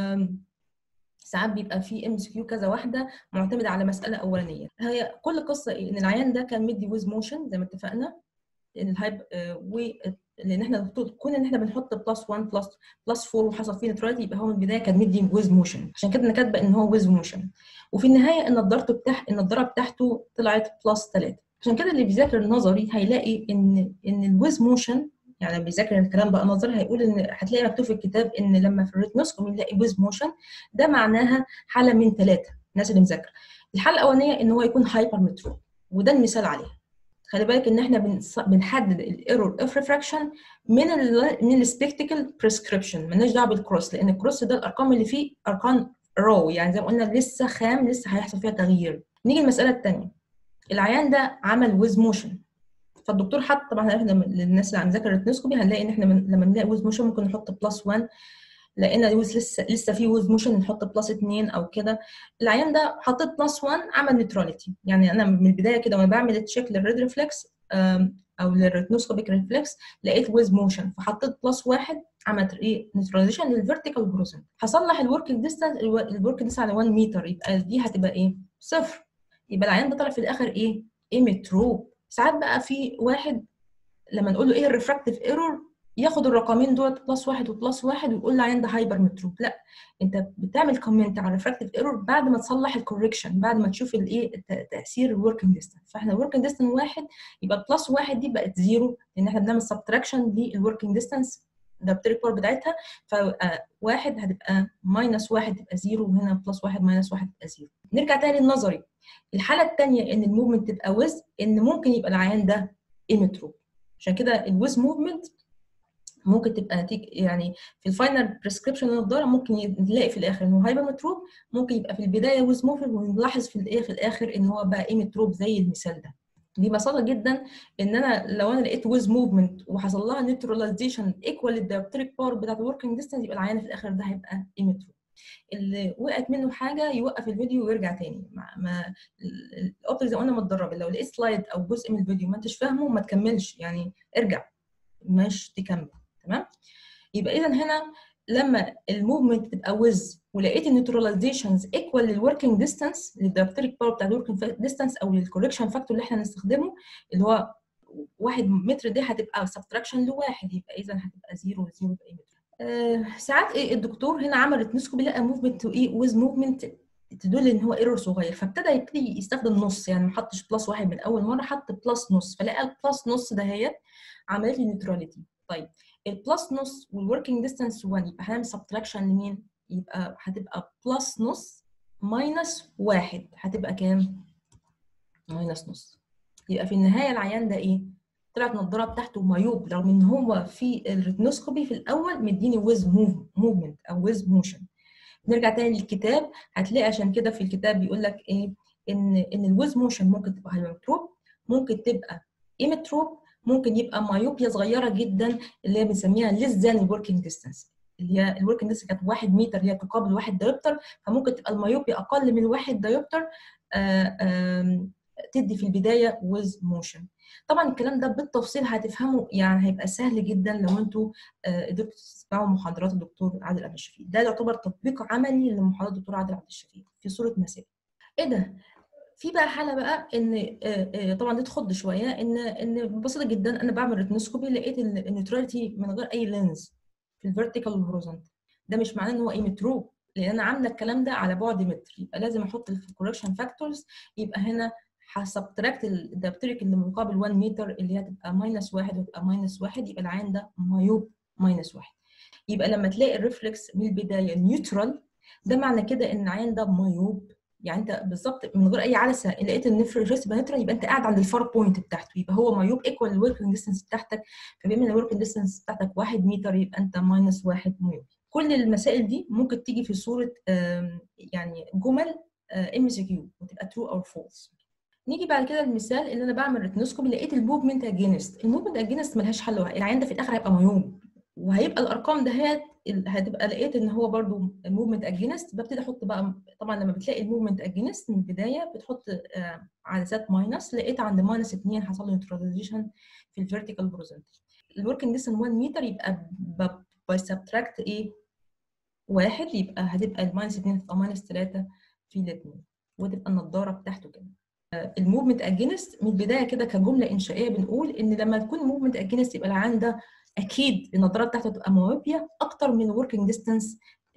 ساعات بيبقى في ام سي كيو كذا واحده معتمده على مساله اولانيه هي كل قصه ايه ان العيان ده كان مدي ويز موشن زي ما اتفقنا ان الهايب و لان احنا كون ان احنا بنحط بلس 1 بلس بلس 4 وحصل فيه نيوتراليتي يبقى هو من البدايه كان مدي ويز موشن عشان كده انا كاتبه ان هو ويز موشن وفي النهايه النضاره بتاع النضاره بتاعته طلعت بلس 3 عشان كده اللي بيذاكر النظري هيلاقي ان ان الويز موشن يعني لما بيذاكر الكلام بقى نظري هيقول ان هتلاقي مكتوب في الكتاب ان لما في الريتنوسكومي نلاقي ويز موشن ده معناها حاله من ثلاثه الناس اللي مذاكره الحاله الاولانيه ان هو يكون هايبر متروب وده المثال عليها خلي بالك ان احنا بنحدد الايرور اوف ريفراكشن من ال من السبيكتيكال بريسكريبشن مالناش دعوه بالكروس لان الكروس ده الارقام اللي فيه ارقام رو يعني زي ما قلنا لسه خام لسه هيحصل فيها تغيير نيجي المساله الثانيه العيان ده عمل ويز موشن فالدكتور حط طبعا احنا للناس اللي هنذاكر الريتنوسكوبي هنلاقي ان احنا من لما نلاقي ويز موشن ممكن نحط بلس 1 لقينا ويز لسه لسه في ويز موشن نحط بلس 2 او كده العيان ده حطيت بلس 1 عمل نيوتراليتي يعني انا من البدايه كده وانا بعمل تشيك للريد ريفلكس او للريتنوسكوبيك ريفلكس لقيت ويز موشن فحطيت بلس 1 عملت ايه نيوتراليزيشن للفيرتيكال بروسنت هصلح الوركينج ديستانس الوركينج ديستانس على 1 متر يبقى دي هتبقى ايه صفر يبقى العيان ده طلع في الاخر ايه؟ ايه متروب ساعات بقى في واحد لما نقول له ايه الريفراكتيف ايرور ياخد الرقمين دول بلس واحد وبلس واحد ويقول لي ده هايبر متروب لا انت بتعمل كومنت على الريفراكتيف ايرور بعد ما تصلح الكوركشن بعد ما تشوف الايه تاثير الوركينج ديستانس فاحنا الوركينج ديستانس واحد يبقى بلس واحد دي بقت زيرو لان احنا بنعمل سبتراكشن للوركينج ديستانس ده التريك بتاعتها فواحد هتبقى ماينس واحد تبقى زيرو وهنا بلس واحد ماينس واحد تبقى زيرو نرجع تاني للنظري الحاله الثانيه ان الموفمنت تبقى ويز ان ممكن يبقى العيان ده ايمتروب عشان كده الويز موفمنت ممكن تبقى نتيجه يعني في الفاينل بريسكريبشن للنضاره ممكن نلاقي في الاخر انه هايبر متروب ممكن يبقى في البدايه ويز موفمنت ونلاحظ في الايه في الاخر ان هو بقى ايمتروب زي المثال ده دي بساطه جدا ان انا لو انا لقيت ويز موفمنت وحصل لها نيوتراليزيشن ايكوال للدايركتريك باور بتاعت الوركينج ديستانس يبقى العيان في الاخر ده هيبقى ايمتروب اللي وقعت منه حاجه يوقف الفيديو ويرجع تاني ما, ما الاوبتر زي ما قلنا متدرب لو لقيت سلايد او جزء من الفيديو ما انتش فاهمه ما تكملش يعني ارجع مش تكمل تمام يبقى اذا هنا لما الموفمنت تبقى ويز ولقيت النيوتراليزيشنز ايكوال للوركينج ديستانس للدايركتريك باور بتاع الوركينج ديستانس او للكوركشن فاكتور اللي احنا هنستخدمه اللي هو واحد متر دي هتبقى سبتراكشن لواحد يبقى اذا هتبقى زيرو زيرو يبقى متر آه ساعات ايه الدكتور هنا عمل ريتنسكوبي لقى موفمنت ايه ويز موفمنت تدل ان هو ايرور صغير فابتدى يبتدي يستخدم نص يعني ما حطش بلس واحد من اول مره حط بلس نص فلقى البلس نص دهيت عملت لي نيوتراليتي طيب البلس نص والوركينج ديستانس 1 يبقى هنعمل سبتراكشن لمين؟ يبقى هتبقى بلس نص ماينس واحد هتبقى كام؟ ماينس نص يبقى في النهايه العيان ده ايه؟ طلعت النضاره بتاعته مايوب رغم ان هو في الريتنوسكوبي في الاول مديني ويز موفمنت او ويز موشن نرجع تاني للكتاب هتلاقي عشان كده في الكتاب بيقول لك ايه ان ان الويز موشن ممكن تبقى هايمتروب ممكن تبقى ايمتروب ممكن يبقى مايوبيا صغيره جدا اللي هي بنسميها ليس ذان الوركينج ديستانس اللي هي الوركينج ديستانس كانت 1 متر اللي هي تقابل 1 دايوبتر فممكن تبقى المايوبيا اقل من 1 دايوبتر تدي في البدايه ويز موشن طبعا الكلام ده بالتفصيل هتفهمه يعني هيبقى سهل جدا لو انتوا قدرتوا تسمعوا محاضرات الدكتور عادل عبد الشفيق ده يعتبر تطبيق عملي لمحاضرات الدكتور عادل عبد الشفيق في صوره مسائل ايه ده في بقى حاله بقى ان طبعا دي تخض شويه ان ان ببساطه جدا انا بعمل ريتنوسكوبي لقيت النيوتراليتي من غير اي لينز في الفيرتيكال والهوريزونتال ده مش معناه ان هو ايه متروب لان انا عامله الكلام ده على بعد متر يبقى لازم احط الكوركشن فاكتورز يبقى هنا هسبتراكت الدابتريك اللي مقابل 1 متر اللي هي تبقى ماينس واحد وتبقى ماينس واحد يبقى العين ده مايوب ماينس واحد يبقى لما تلاقي الريفلكس من البدايه نيوترال ده معنى كده ان العين ده مايوب يعني انت بالظبط من غير اي عدسه لقيت النفرس نيوترال يبقى انت قاعد عند الفار بوينت بتاعته يبقى هو مايوب ايكوال للوركينج ديستانس بتاعتك فبما ان الوركينج ديستانس بتاعتك 1 متر يبقى انت ماينس 1 مايوب كل المسائل دي ممكن تيجي في صوره يعني جمل ام سي كيو وتبقى ترو او فولس نيجي بعد كده المثال ان انا بعمل ريتنوسكوبي لقيت الموفمنت اجينست الموفمنت اجينست ملهاش حل واحد العيان ده في الاخر هيبقى مايوب وهيبقى الارقام دهيت هتبقى لقيت ان هو برده موفمنت اجينست ببتدي احط بقى طبعا لما بتلاقي الموفمنت اجينست من البدايه بتحط عدسات ماينس لقيت عند ماينس 2 حصل له نيوتراليزيشن في الفيرتيكال هوريزونتال الوركينج ديستنس 1 متر يبقى بسبتراكت ايه واحد يبقى هتبقى الماينس 2 تبقى ماينس 3 في الاثنين وتبقى النضاره بتاعته كده الموفمنت اجينست من البدايه كده كجمله انشائيه بنقول ان لما تكون موفمنت اجينست يبقى العيان ده اكيد النظاره بتاعته تبقى موابيه اكتر من الوركينج ديستانس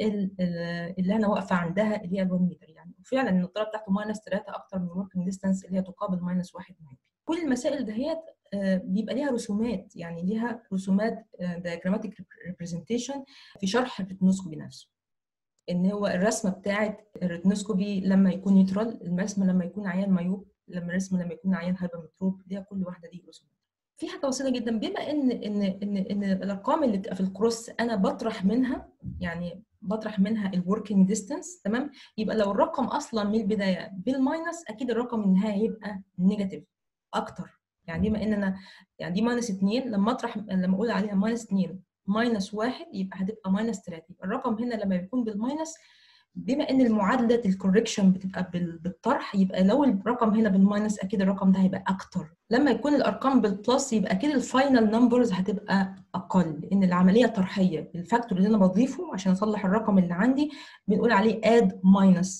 اللي انا واقفه عندها اللي هي 1 متر يعني وفعلا النظاره بتاعته ماينس 3 اكتر من الوركينج ديستانس اللي هي تقابل ماينس 1 متر كل المسائل دهيت بيبقى ليها رسومات يعني ليها رسومات diagrammatic ريبريزنتيشن في شرح الريتنوسكوبي نفسه ان هو الرسمه بتاعه الريتنوسكوبي لما يكون نيوترال الرسمه لما يكون عيان مايوب لما الرسمه لما يكون عيان هايبرمتروب ليها كل واحده دي رسومات في حاجه بسيطه جدا بما ان ان ان ان الارقام اللي بتبقى في الكروس انا بطرح منها يعني بطرح منها الوركينج ديستانس تمام يبقى لو الرقم اصلا من البدايه بالماينس اكيد الرقم النهائي هيبقى نيجاتيف اكتر يعني بما ان انا يعني دي ماينس 2 لما اطرح لما اقول عليها ماينس 2 ماينس 1 يبقى هتبقى ماينس 3 يبقى الرقم هنا لما يكون بالماينس بما ان المعادله الكوركشن بتبقى بالطرح يبقى لو الرقم هنا بالماينس اكيد الرقم ده هيبقى اكتر لما يكون الارقام بالبلس يبقى اكيد الفاينل نمبرز هتبقى اقل لان العمليه طرحيه الفاكتور اللي انا بضيفه عشان اصلح الرقم اللي عندي بنقول عليه اد ماينس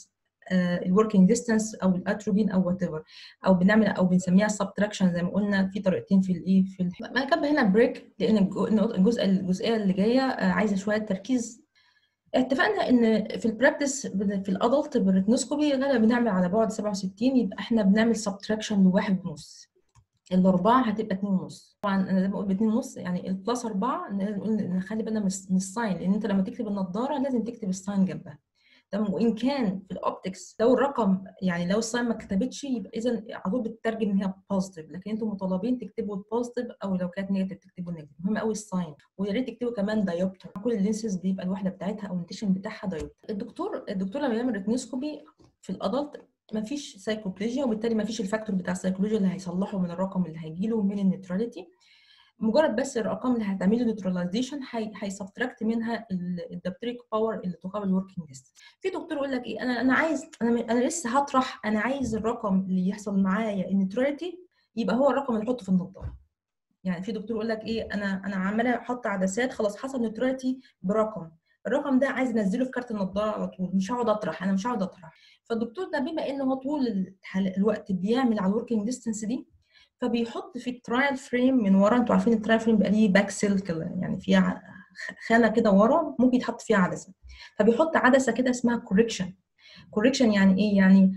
الوركينج ديستانس او الاتروبين او وات ايفر او بنعمل او بنسميها سبتراكشن زي ما قلنا في طريقتين في الايه في ما كان هنا بريك لان الجزء الجزئيه اللي جايه عايزه شويه تركيز اتفقنا ان في البراكتس في الادلت بالريتنوسكوبي غالبا بنعمل على بعد 67 يبقى احنا بنعمل سبتراكشن لواحد ونص الاربعه هتبقى اتنين ونص طبعا انا زي ما بقول باتنين ونص يعني البلس اربعه لازم نقول نخلي بالنا من الساين لان انت لما تكتب النضاره لازم تكتب الساين جنبها تمام وان كان في الاوبتكس لو الرقم يعني لو الساين ما كتبتش يبقى اذا على طول بتترجم ان هي بوزيتيف لكن انتم مطالبين تكتبوا البوزيتيف او لو كانت نيجاتيف تكتبوا النيجاتيف مهم قوي الساين ويا ريت تكتبوا كمان دايوبتر كل اللينسز بيبقى الوحده بتاعتها او النوتيشن بتاعها دايوبتر الدكتور الدكتور لما يعمل ريتنوسكوبي في الادلت ما فيش سايكوبليجيا وبالتالي ما فيش الفاكتور بتاع السايكولوجيا اللي هيصلحه من الرقم اللي هيجيله من النيوتراليتي مجرد بس الارقام اللي هتعمل له نيوتراليزيشن هيسبتراكت منها الدبتريك باور اللي تقابل الوركينج ديستنس في دكتور يقول لك ايه انا انا عايز انا انا لسه هطرح انا عايز الرقم اللي يحصل معايا النيوتراليتي يبقى هو الرقم اللي احطه في النظاره يعني في دكتور يقول لك ايه انا انا عماله احط عدسات خلاص حصل نيوتراليتي برقم الرقم ده عايز انزله في كارت النضاره على طول مش هقعد اطرح انا مش هقعد اطرح فالدكتور ده بما انه هو طول الوقت بيعمل على الوركينج ديستنس دي فبيحط في الترايل فريم من ورا انتوا عارفين الترايل فريم بيبقى ليه باك سيل كده يعني فيها خانه كده ورا ممكن يتحط فيها عدسه فبيحط عدسه كده اسمها كوريكشن كوريكشن يعني ايه يعني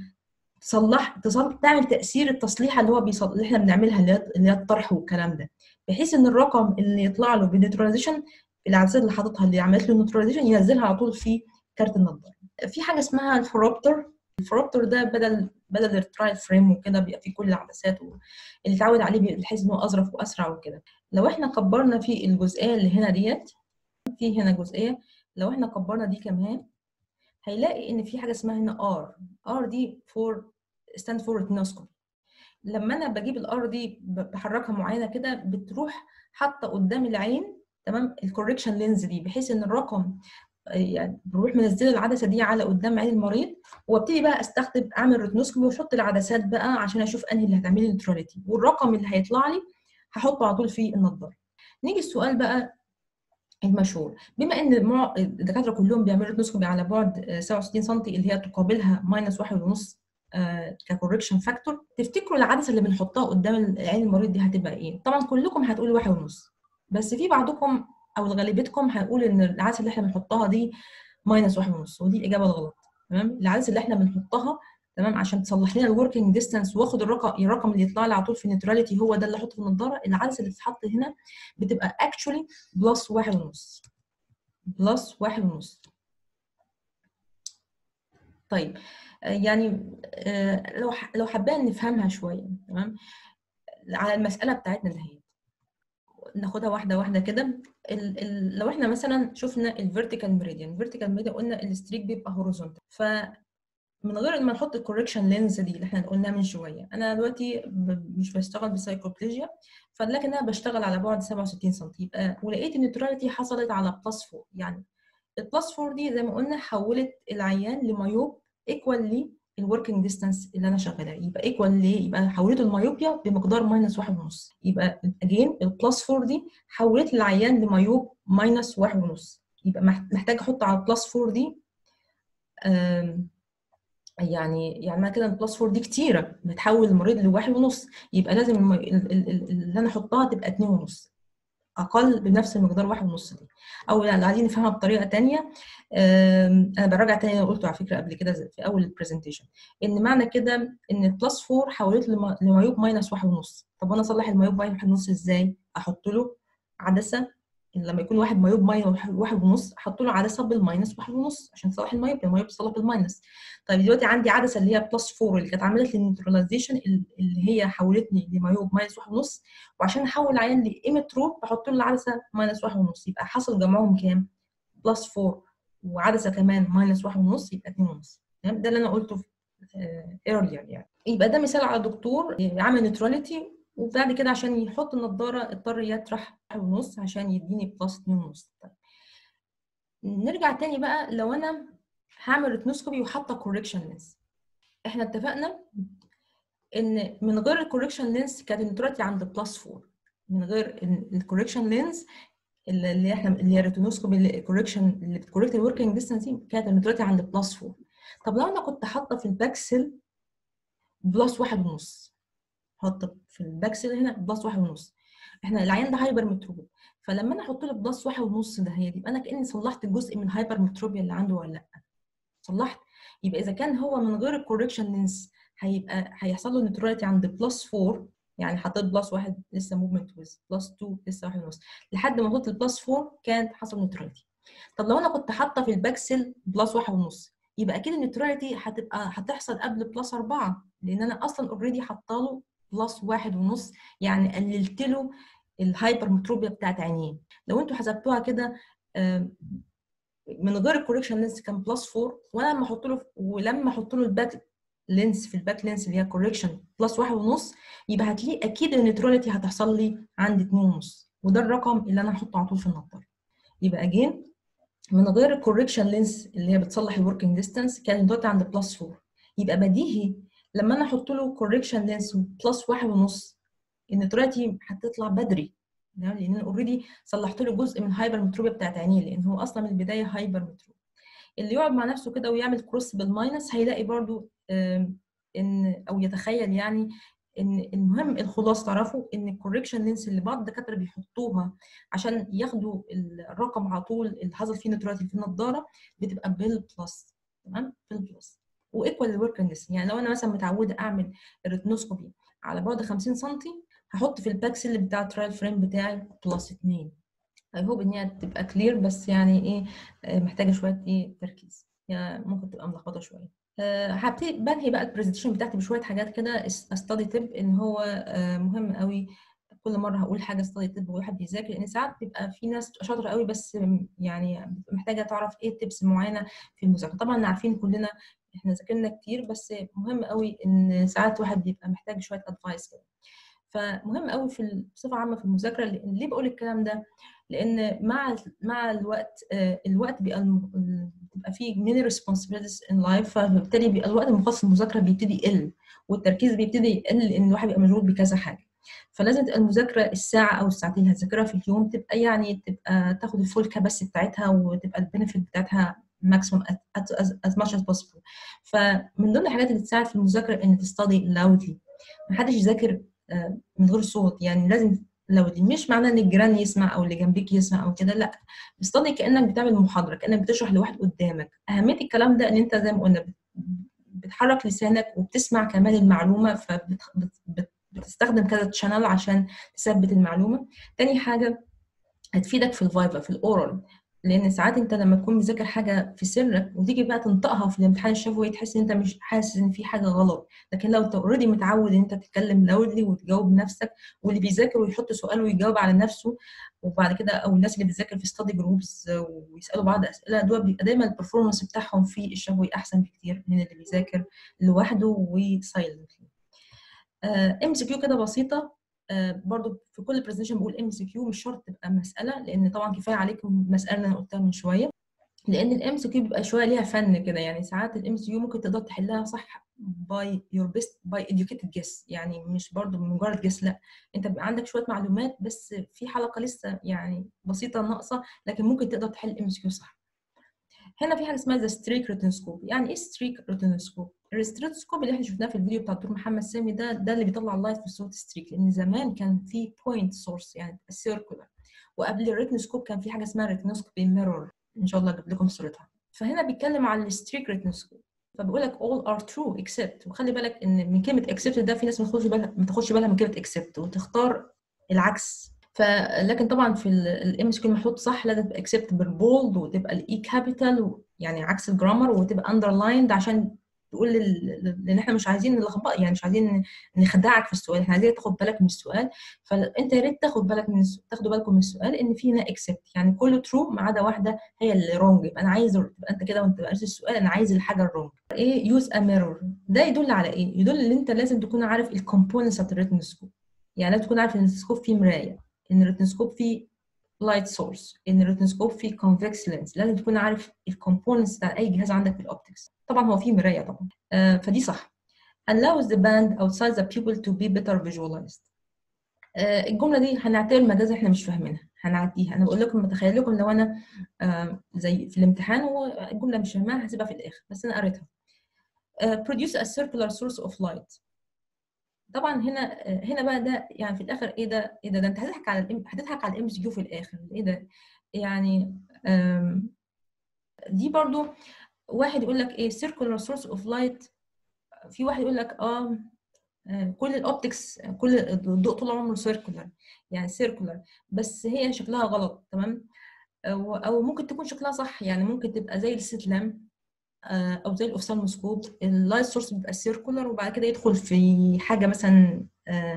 تصلح تصلح تعمل تاثير التصليحه اللي هو بيصل... اللي احنا بنعملها اللي هي اللي هي الطرح والكلام ده بحيث ان الرقم اللي يطلع له بالنيوتراليزيشن العدسات اللي حاططها اللي عملت له نيوتراليزيشن ينزلها على طول في كارت النظاره في حاجه اسمها الفروبتر الفروبتر ده بدل بدل الترايل فريم وكده بيبقى فيه كل العدسات اللي اتعود عليه بحيث ان هو اظرف واسرع وكده لو احنا كبرنا في الجزئيه اللي هنا ديت في هنا جزئيه لو احنا كبرنا دي كمان هيلاقي ان في حاجه اسمها هنا ار ار دي فور ستاند فور ريتينوسكوبي لما انا بجيب الار دي بحركها معينه كده بتروح حاطه قدام العين تمام الكوركشن لينز دي بحيث ان الرقم يعني بروح منزله العدسه دي على قدام عين المريض وابتدي بقى استخدم اعمل ريتنوسكوبي واحط العدسات بقى عشان اشوف انهي اللي هتعمل لي نيوتراليتي والرقم اللي هيطلع لي هحطه على طول في النضاره نيجي السؤال بقى المشهور بما ان الدكاتره كلهم بيعملوا ريتنوسكوبي على بعد 67 سم اللي هي تقابلها ماينس واحد ونص ككوركشن فاكتور تفتكروا العدسه اللي بنحطها قدام العين المريض دي هتبقى ايه؟ طبعا كلكم هتقولوا واحد ونص بس في بعضكم او غالبيتكم هيقول ان العدسه اللي احنا بنحطها دي ماينس واحد ونص ودي الاجابه الغلط تمام العدسه اللي احنا بنحطها تمام عشان تصلح لنا الوركينج ديستانس واخد الرقم الرقم اللي يطلع لي على طول في النيوتراليتي هو ده اللي احطه في النضاره العدسه اللي بتتحط هنا بتبقى اكشولي بلس واحد ونص بلس واحد ونص طيب يعني لو لو حابين نفهمها شويه تمام على المساله بتاعتنا اللي هي ناخدها واحده واحده كده لو احنا مثلا شفنا الفيرتيكال ميريديان الفيرتيكال ميريديان قلنا الستريك بيبقى هوريزونتال ف من غير ما نحط الكوركشن لينز دي اللي احنا قلناها من شويه انا دلوقتي مش بشتغل بسايكوبليجيا فلكن انا بشتغل على بعد 67 سم يبقى ولقيت النيوتراليتي حصلت على بلس 4 يعني البلس 4 دي زي ما قلنا حولت العيان لمايوب ايكوال لي الوركينج ديستانس اللي انا شغالاه يبقى ايكوال ليه يبقى حولته المايوبيا بمقدار ماينس واحد ونص يبقى اجين البلس 4 دي حولت العيان لمايوب ماينس واحد ونص يبقى محتاج احط على البلس 4 دي يعني يعني ما كده البلس 4 دي كتيره بتحول المريض لواحد ونص يبقى لازم اللي انا احطها تبقى اتنين ونص اقل بنفس المقدار واحد ونص دي او يعني عايزين نفهمها بطريقه تانية انا براجع تاني انا قلته على فكره قبل كده في اول البرزنتيشن ان معنى كده ان البلس 4 حولت لمايوب ماينس واحد ونص طب انا اصلح المايوب ماينس واحد ونص ازاي احط له عدسه لما يكون واحد مايوب ماينس واحد ونص احط له عدسه بالماينس واحد ونص عشان تصلح المايوب المايوب تصلح بالماينس طيب دلوقتي عندي عدسه اللي هي بلس 4 اللي كانت عملت لي النيوتراليزيشن اللي هي حولتني لمايوب ماينس واحد ونص وعشان احول العيان لايمترو بحط له العدسه ماينس واحد ونص يبقى حصل جمعهم كام؟ بلس 4 وعدسه كمان ماينس واحد ونص يبقى 2 ونص تمام ده اللي انا قلته ايرلير يعني يبقى ده مثال على دكتور عامل نيوتراليتي وبعد كده عشان يحط النضاره اضطر يطرح واحد ونص عشان يديني بلس 2 ونص طيب. نرجع تاني بقى لو انا هعمل ريتنوسكوبي وحاطه كوركشن لينس احنا اتفقنا ان من غير الكوركشن لينس كانت النيوتراليتي عند بلس 4 من غير الكوركشن لينس اللي احنا اللي هي الريتنوسكوبي اللي الكوركشن اللي بتكوركت الوركينج ديستانس كانت النيوتراليتي عند بلس 4 طب لو انا كنت حاطه في الباكسل بلس واحد ونص حط في الباكسل هنا بلس واحد ونص احنا العيان ده هايبر متروب فلما انا احط له بلس واحد ونص ده هي يبقى انا كاني صلحت جزء من هايبر متروبيا اللي عنده ولا لا صلحت يبقى اذا كان هو من غير الكوركشن لينس هيبقى هيحصل له نيوتراليتي عند بلس 4 يعني حطيت بلس واحد لسه موفمنت ويز بلس 2 لسه واحد ونص لحد ما وصلت البلس 4 كانت حصل نيوتراليتي طب لو انا كنت حاطه في الباكسل بلس واحد ونص يبقى اكيد النيوتراليتي هتبقى هتحصل قبل بلس 4 لان انا اصلا اوريدي حاطه له بلس واحد ونص يعني قللت له الهايبر متروبيا بتاعت عينيه لو انتوا حسبتوها كده من غير الكوريكشن لينس كان بلس 4 وانا لما احط له ولما احط له الباك لينس في الباك لينس اللي هي كوريكشن بلس واحد ونص يبقى هتلاقي اكيد النيوتراليتي هتحصل لي عند اتنين ونص وده الرقم اللي انا هحطه على طول في النظاره يبقى اجين من غير الكوريكشن لينس اللي هي بتصلح الوركينج ديستانس كان دوت عند بلس 4 يبقى بديهي لما انا احط له كوريكشن لينس بلس واحد ونص النيوتراليتي هتطلع بدري لان انا اوريدي صلحت له جزء من هايبر متروبيا بتاعت عينيه لان هو اصلا من البدايه هايبر متروب اللي يقعد مع نفسه كده ويعمل كروس بالماينس هيلاقي برضو ان او يتخيل يعني ان المهم الخلاصه تعرفوا ان الكوريكشن لينس اللي بعض الدكاتره بيحطوها عشان ياخدوا الرقم على طول اللي حصل فيه نيوتراليتي في النضاره بتبقى بالبلس تمام بالبلس وايكوال للوركينج يعني لو انا مثلا متعوده اعمل الريتنوسكوبي على بعد 50 سم هحط في الباكسل بتاع الترايل فريم بتاعي بلس 2 اي هوب ان هي تبقى كلير بس يعني ايه محتاجه شويه ايه تركيز يعني ممكن تبقى ملخبطه شويه هبتدي بنهي بقى البرزنتيشن بتاعتي بشويه حاجات كده استادي تيب ان هو مهم قوي كل مره هقول حاجه استادي تيب وواحد بيذاكر لان ساعات بيبقى في ناس بتبقى شاطره قوي بس يعني محتاجه تعرف ايه تيبس معينه في المذاكره طبعا عارفين كلنا احنا ذاكرنا كتير بس مهم قوي ان ساعات واحد بيبقى محتاج شويه ادفايس كده فمهم قوي في بصفه عامه في المذاكره ليه بقول الكلام ده لان مع مع الوقت الوقت بيبقى بيبقى فيه many responsibilities in life فبالتالي بيبقى الوقت المخصص للمذاكره بيبتدي يقل والتركيز بيبتدي يقل لان الواحد بيبقى مشغول بكذا حاجه فلازم تبقى المذاكره الساعه او الساعتين اللي هتذاكرها في اليوم تبقى يعني تبقى تاخد الفول كاباسيتي بتاعتها وتبقى البنفيت بتاعتها ماكسيموم as much as possible فمن ضمن الحاجات اللي تساعد في المذاكره ان تستدي لاودلي محدش يذاكر من غير صوت يعني لازم لاودلي مش معناه ان الجيران يسمع او اللي جنبك يسمع او كده لا استدي كانك بتعمل محاضره كانك بتشرح لواحد قدامك اهميه الكلام ده ان انت زي ما قلنا بتحرك لسانك وبتسمع كمان المعلومه فبتستخدم كذا تشانل عشان تثبت المعلومه تاني حاجه هتفيدك في الفايفا في الاورال لان ساعات انت لما تكون مذاكر حاجه في سرك وتيجي بقى تنطقها في الامتحان الشفوي تحس ان انت مش حاسس ان في حاجه غلط لكن لو انت اوريدي متعود ان انت تتكلم لاودلي وتجاوب نفسك واللي بيذاكر ويحط سؤال ويجاوب على نفسه وبعد كده او الناس اللي بتذاكر في ستادي جروبز ويسالوا بعض اسئله دول بيبقى دايما البرفورمانس بتاعهم في الشفوي احسن بكتير من اللي بيذاكر لوحده وسايلنتلي ام سي كيو كده بسيطه آه برضو في كل برزنتيشن بقول ام سي كيو مش شرط تبقى مساله لان طبعا كفايه عليكم المساله اللي انا قلتها من شويه لان الام سي كيو بيبقى شويه ليها فن كده يعني ساعات الام سي كيو ممكن تقدر تحلها صح باي يور بيست باي educated جيس يعني مش برضو مجرد جيس لا انت بيبقى عندك شويه معلومات بس في حلقه لسه يعني بسيطه ناقصه لكن ممكن تقدر تحل ام سي كيو صح هنا في حاجه اسمها ذا ستريك ريتنسكوب يعني ايه ستريك ريتنسكوب الستريتسكوب اللي احنا شفناه في الفيديو بتاع الدكتور محمد سامي ده ده اللي بيطلع اللايت في صوره ستريك لان زمان كان في بوينت سورس يعني سيركولار وقبل الريتنسكوب كان في حاجه اسمها ريتنسكوبي ميرور ان شاء الله اجيب لكم صورتها فهنا بيتكلم عن الستريك ريتنسكوب فبيقول لك all are true except وخلي بالك ان من كلمه except ده في ناس ما تاخدش بالها ما تاخدش بالها من كلمه except وتختار العكس فلكن طبعا في الام اس كيو محطوط صح لازم تبقى اكسبت بالبولد وتبقى الاي كابيتال يعني عكس الجرامر وتبقى اندرلايند عشان تقول لان احنا مش عايزين نلخبط يعني مش عايزين نخدعك في السؤال احنا عايزين تاخد بالك من السؤال فانت يا ريت تاخد بالك من تاخدوا بالكم من السؤال ان في هنا اكسبت يعني كله ترو ما عدا واحده هي اللي رونج يبقى انا عايز تبقى انت كده وانت قريت السؤال انا عايز الحاجه الرونج ايه يوز ا ميرور ده يدل على ايه يدل ان انت لازم تكون عارف الكومبوننتس بتاعت الريتنسكوب يعني لازم تكون عارف ان الريتنسكوب فيه مرايه ان الريتنسكوب فيه لايت سورس ان الريتنسكوب فيه كونفكس لينس لازم تكون عارف الكومبوننتس بتاع اي جهاز عندك في الاوبتكس طبعا هو فيه مرايه طبعا آه فدي صح allows the band outside the pupil to be better visualized آه الجمله دي هنعتبر مجاز احنا مش فاهمينها هنعديها انا بقول لكم متخيل لكم لو انا آه زي في الامتحان والجمله مش فاهماها هسيبها في الاخر بس انا قريتها produce a circular source of light طبعا هنا هنا بقى ده يعني في الاخر ايه ده ايه ده, ده انت هتضحك على الام هتضحك على الام اس كيو في الاخر ايه ده يعني دي برضو واحد يقول لك ايه circular source of light في واحد يقول لك اه كل الاوبتكس كل الضوء طول عمره سيركولار يعني سيركولار بس هي شكلها غلط تمام او او ممكن تكون شكلها صح يعني ممكن تبقى زي الست لام او زي الاوفثالموسكوب اللايت سورس بيبقى سيركولار وبعد كده يدخل في حاجه مثلا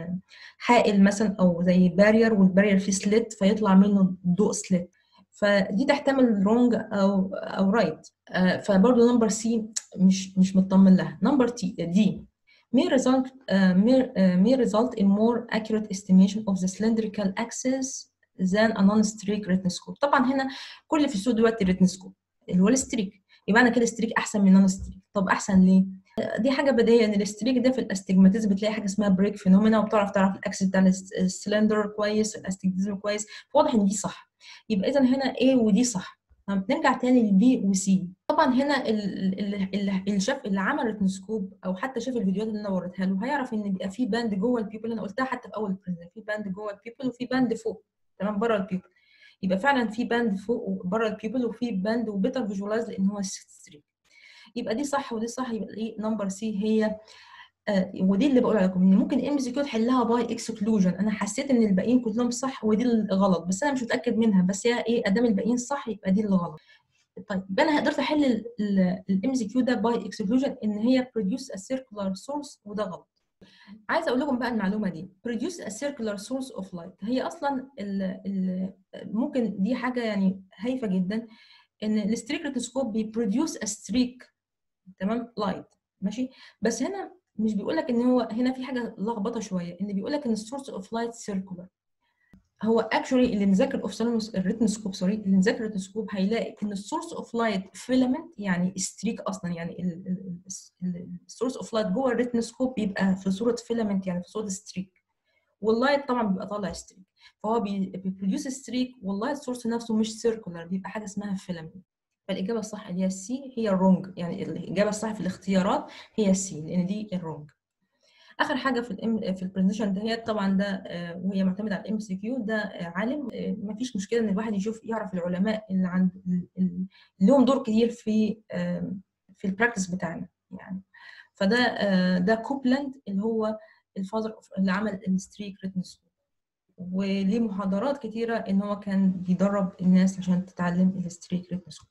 حائل مثلا او زي بارير والبارير فيه سليت فيطلع منه ضوء سليت فدي تحتمل رونج او او رايت right. فبرضه نمبر سي مش مش مطمن لها نمبر تي دي may result uh, may, uh, may result in more accurate estimation of the cylindrical axis than a non-streak retinoscope طبعا هنا كل في السوق دلوقتي ريتنسكوب اللي هو الستريك يبقى انا كده ستريك احسن من نون ستريك طب احسن ليه دي حاجه بديهيه ان الستريك ده في الاستجماتيزم بتلاقي حاجه اسمها بريك فينومينا وبتعرف تعرف الاكسس بتاع السلندر كويس الاستجماتيزم كويس فواضح ان دي صح يبقى اذا هنا A ودي صح نرجع تاني لبي وسي طبعا هنا اللي شاف اللي عمل ريتنسكوب او حتى شاف الفيديوهات اللي انا وريتها له هيعرف ان بيبقى في باند جوه البيبل انا قلتها حتى في اول البرزنتيشن في باند جوه البيبل وفي باند فوق تمام بره البيبل يبقى فعلا في باند فوق بره البيبل وفي باند وبيتر فيجواليز لان هو 3 يبقى دي صح ودي صح يبقى ايه نمبر سي هي آه ودي اللي بقول لكم ان ممكن ام سي كيو تحلها باي اكسكلوجن انا حسيت ان الباقيين كلهم صح ودي الغلط بس انا مش متاكد منها بس هي ايه ادام الباقيين صح يبقى دي اللي غلط طيب يبقى انا قدرت احل الام سي كيو ده باي اكسكلوجن ان هي بروديوس ا سيركولار سورس وده غلط عايزه اقول لكم بقى المعلومه دي produce a circular source of light هي اصلا ال ال ممكن دي حاجه يعني هايفه جدا ان الستريك ريتوسكوب بيبروديوس a streak تمام لايت ماشي بس هنا مش بيقول لك ان هو هنا في حاجه لخبطه شويه ان بيقول لك ان السورس اوف لايت سيركولار هو اكشولي اللي مذاكر اوفثالموس الريتنسكوب سوري اللي مذاكر الريتنسكوب هيلاقي ان السورس اوف لايت فيلامنت يعني ستريك اصلا يعني السورس اوف لايت جوه الريتنسكوب بيبقى في صوره فيلامنت يعني في صوره ستريك واللايت طبعا بيبقى طالع ستريك فهو بيبروديوس ستريك واللايت سورس نفسه مش سيركولار بيبقى حاجه اسمها فيلامنت فالاجابه الصح اللي هي السي هي الرونج يعني الاجابه الصح في الاختيارات هي السي لان دي الرونج اخر حاجه في الام في البرزنتيشن دهيت طبعا ده وهي معتمده على الام سي كيو ده عالم ما فيش مشكله ان الواحد يشوف يعرف العلماء اللي عند اللي لهم دور كتير في في البراكتس بتاعنا يعني فده ده كوبلاند اللي هو الفازر اللي عمل الستريك ريتنسكوب وليه محاضرات كتيره ان هو كان بيدرب الناس عشان تتعلم الستريك ريتنسكوب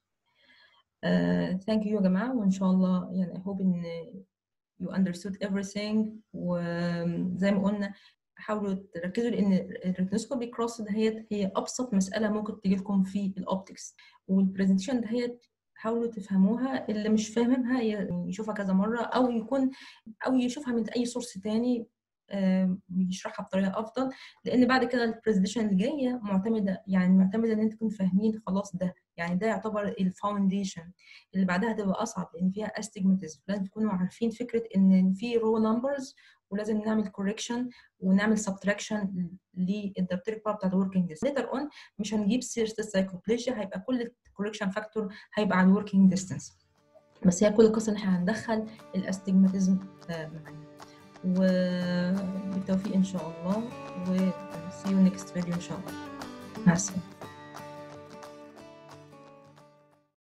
ثانك يو يا جماعه وان شاء الله يعني I hope ان you understood everything وزي ما قلنا حاولوا تركزوا لان الريتنسكوبي كروس دهيت هي ابسط مساله ممكن تجي لكم في الاوبتكس والبرزنتيشن دهيت حاولوا تفهموها اللي مش فاهمها يشوفها كذا مره او يكون او يشوفها من اي سورس تاني يشرحها بطريقه افضل لان بعد كده البرزنتيشن اللي جايه معتمده يعني معتمده ان انتم تكونوا فاهمين خلاص ده يعني ده يعتبر الفاونديشن اللي بعدها هتبقى اصعب لان فيها استجماتيزم لازم تكونوا عارفين فكره ان في رو نمبرز ولازم نعمل كوركشن ونعمل سبتراكشن للدبتريك باور بتاع الوركينج ديستنس ليتر اون مش هنجيب سيرة السايكلوبليجيا هيبقى كل الكوركشن فاكتور هيبقى على الوركينج ديستنس بس هي كل القصه ان احنا هندخل الاستجماتيزم معانا وبالتوفيق ان شاء الله و see you next video ان شاء الله مع السلامه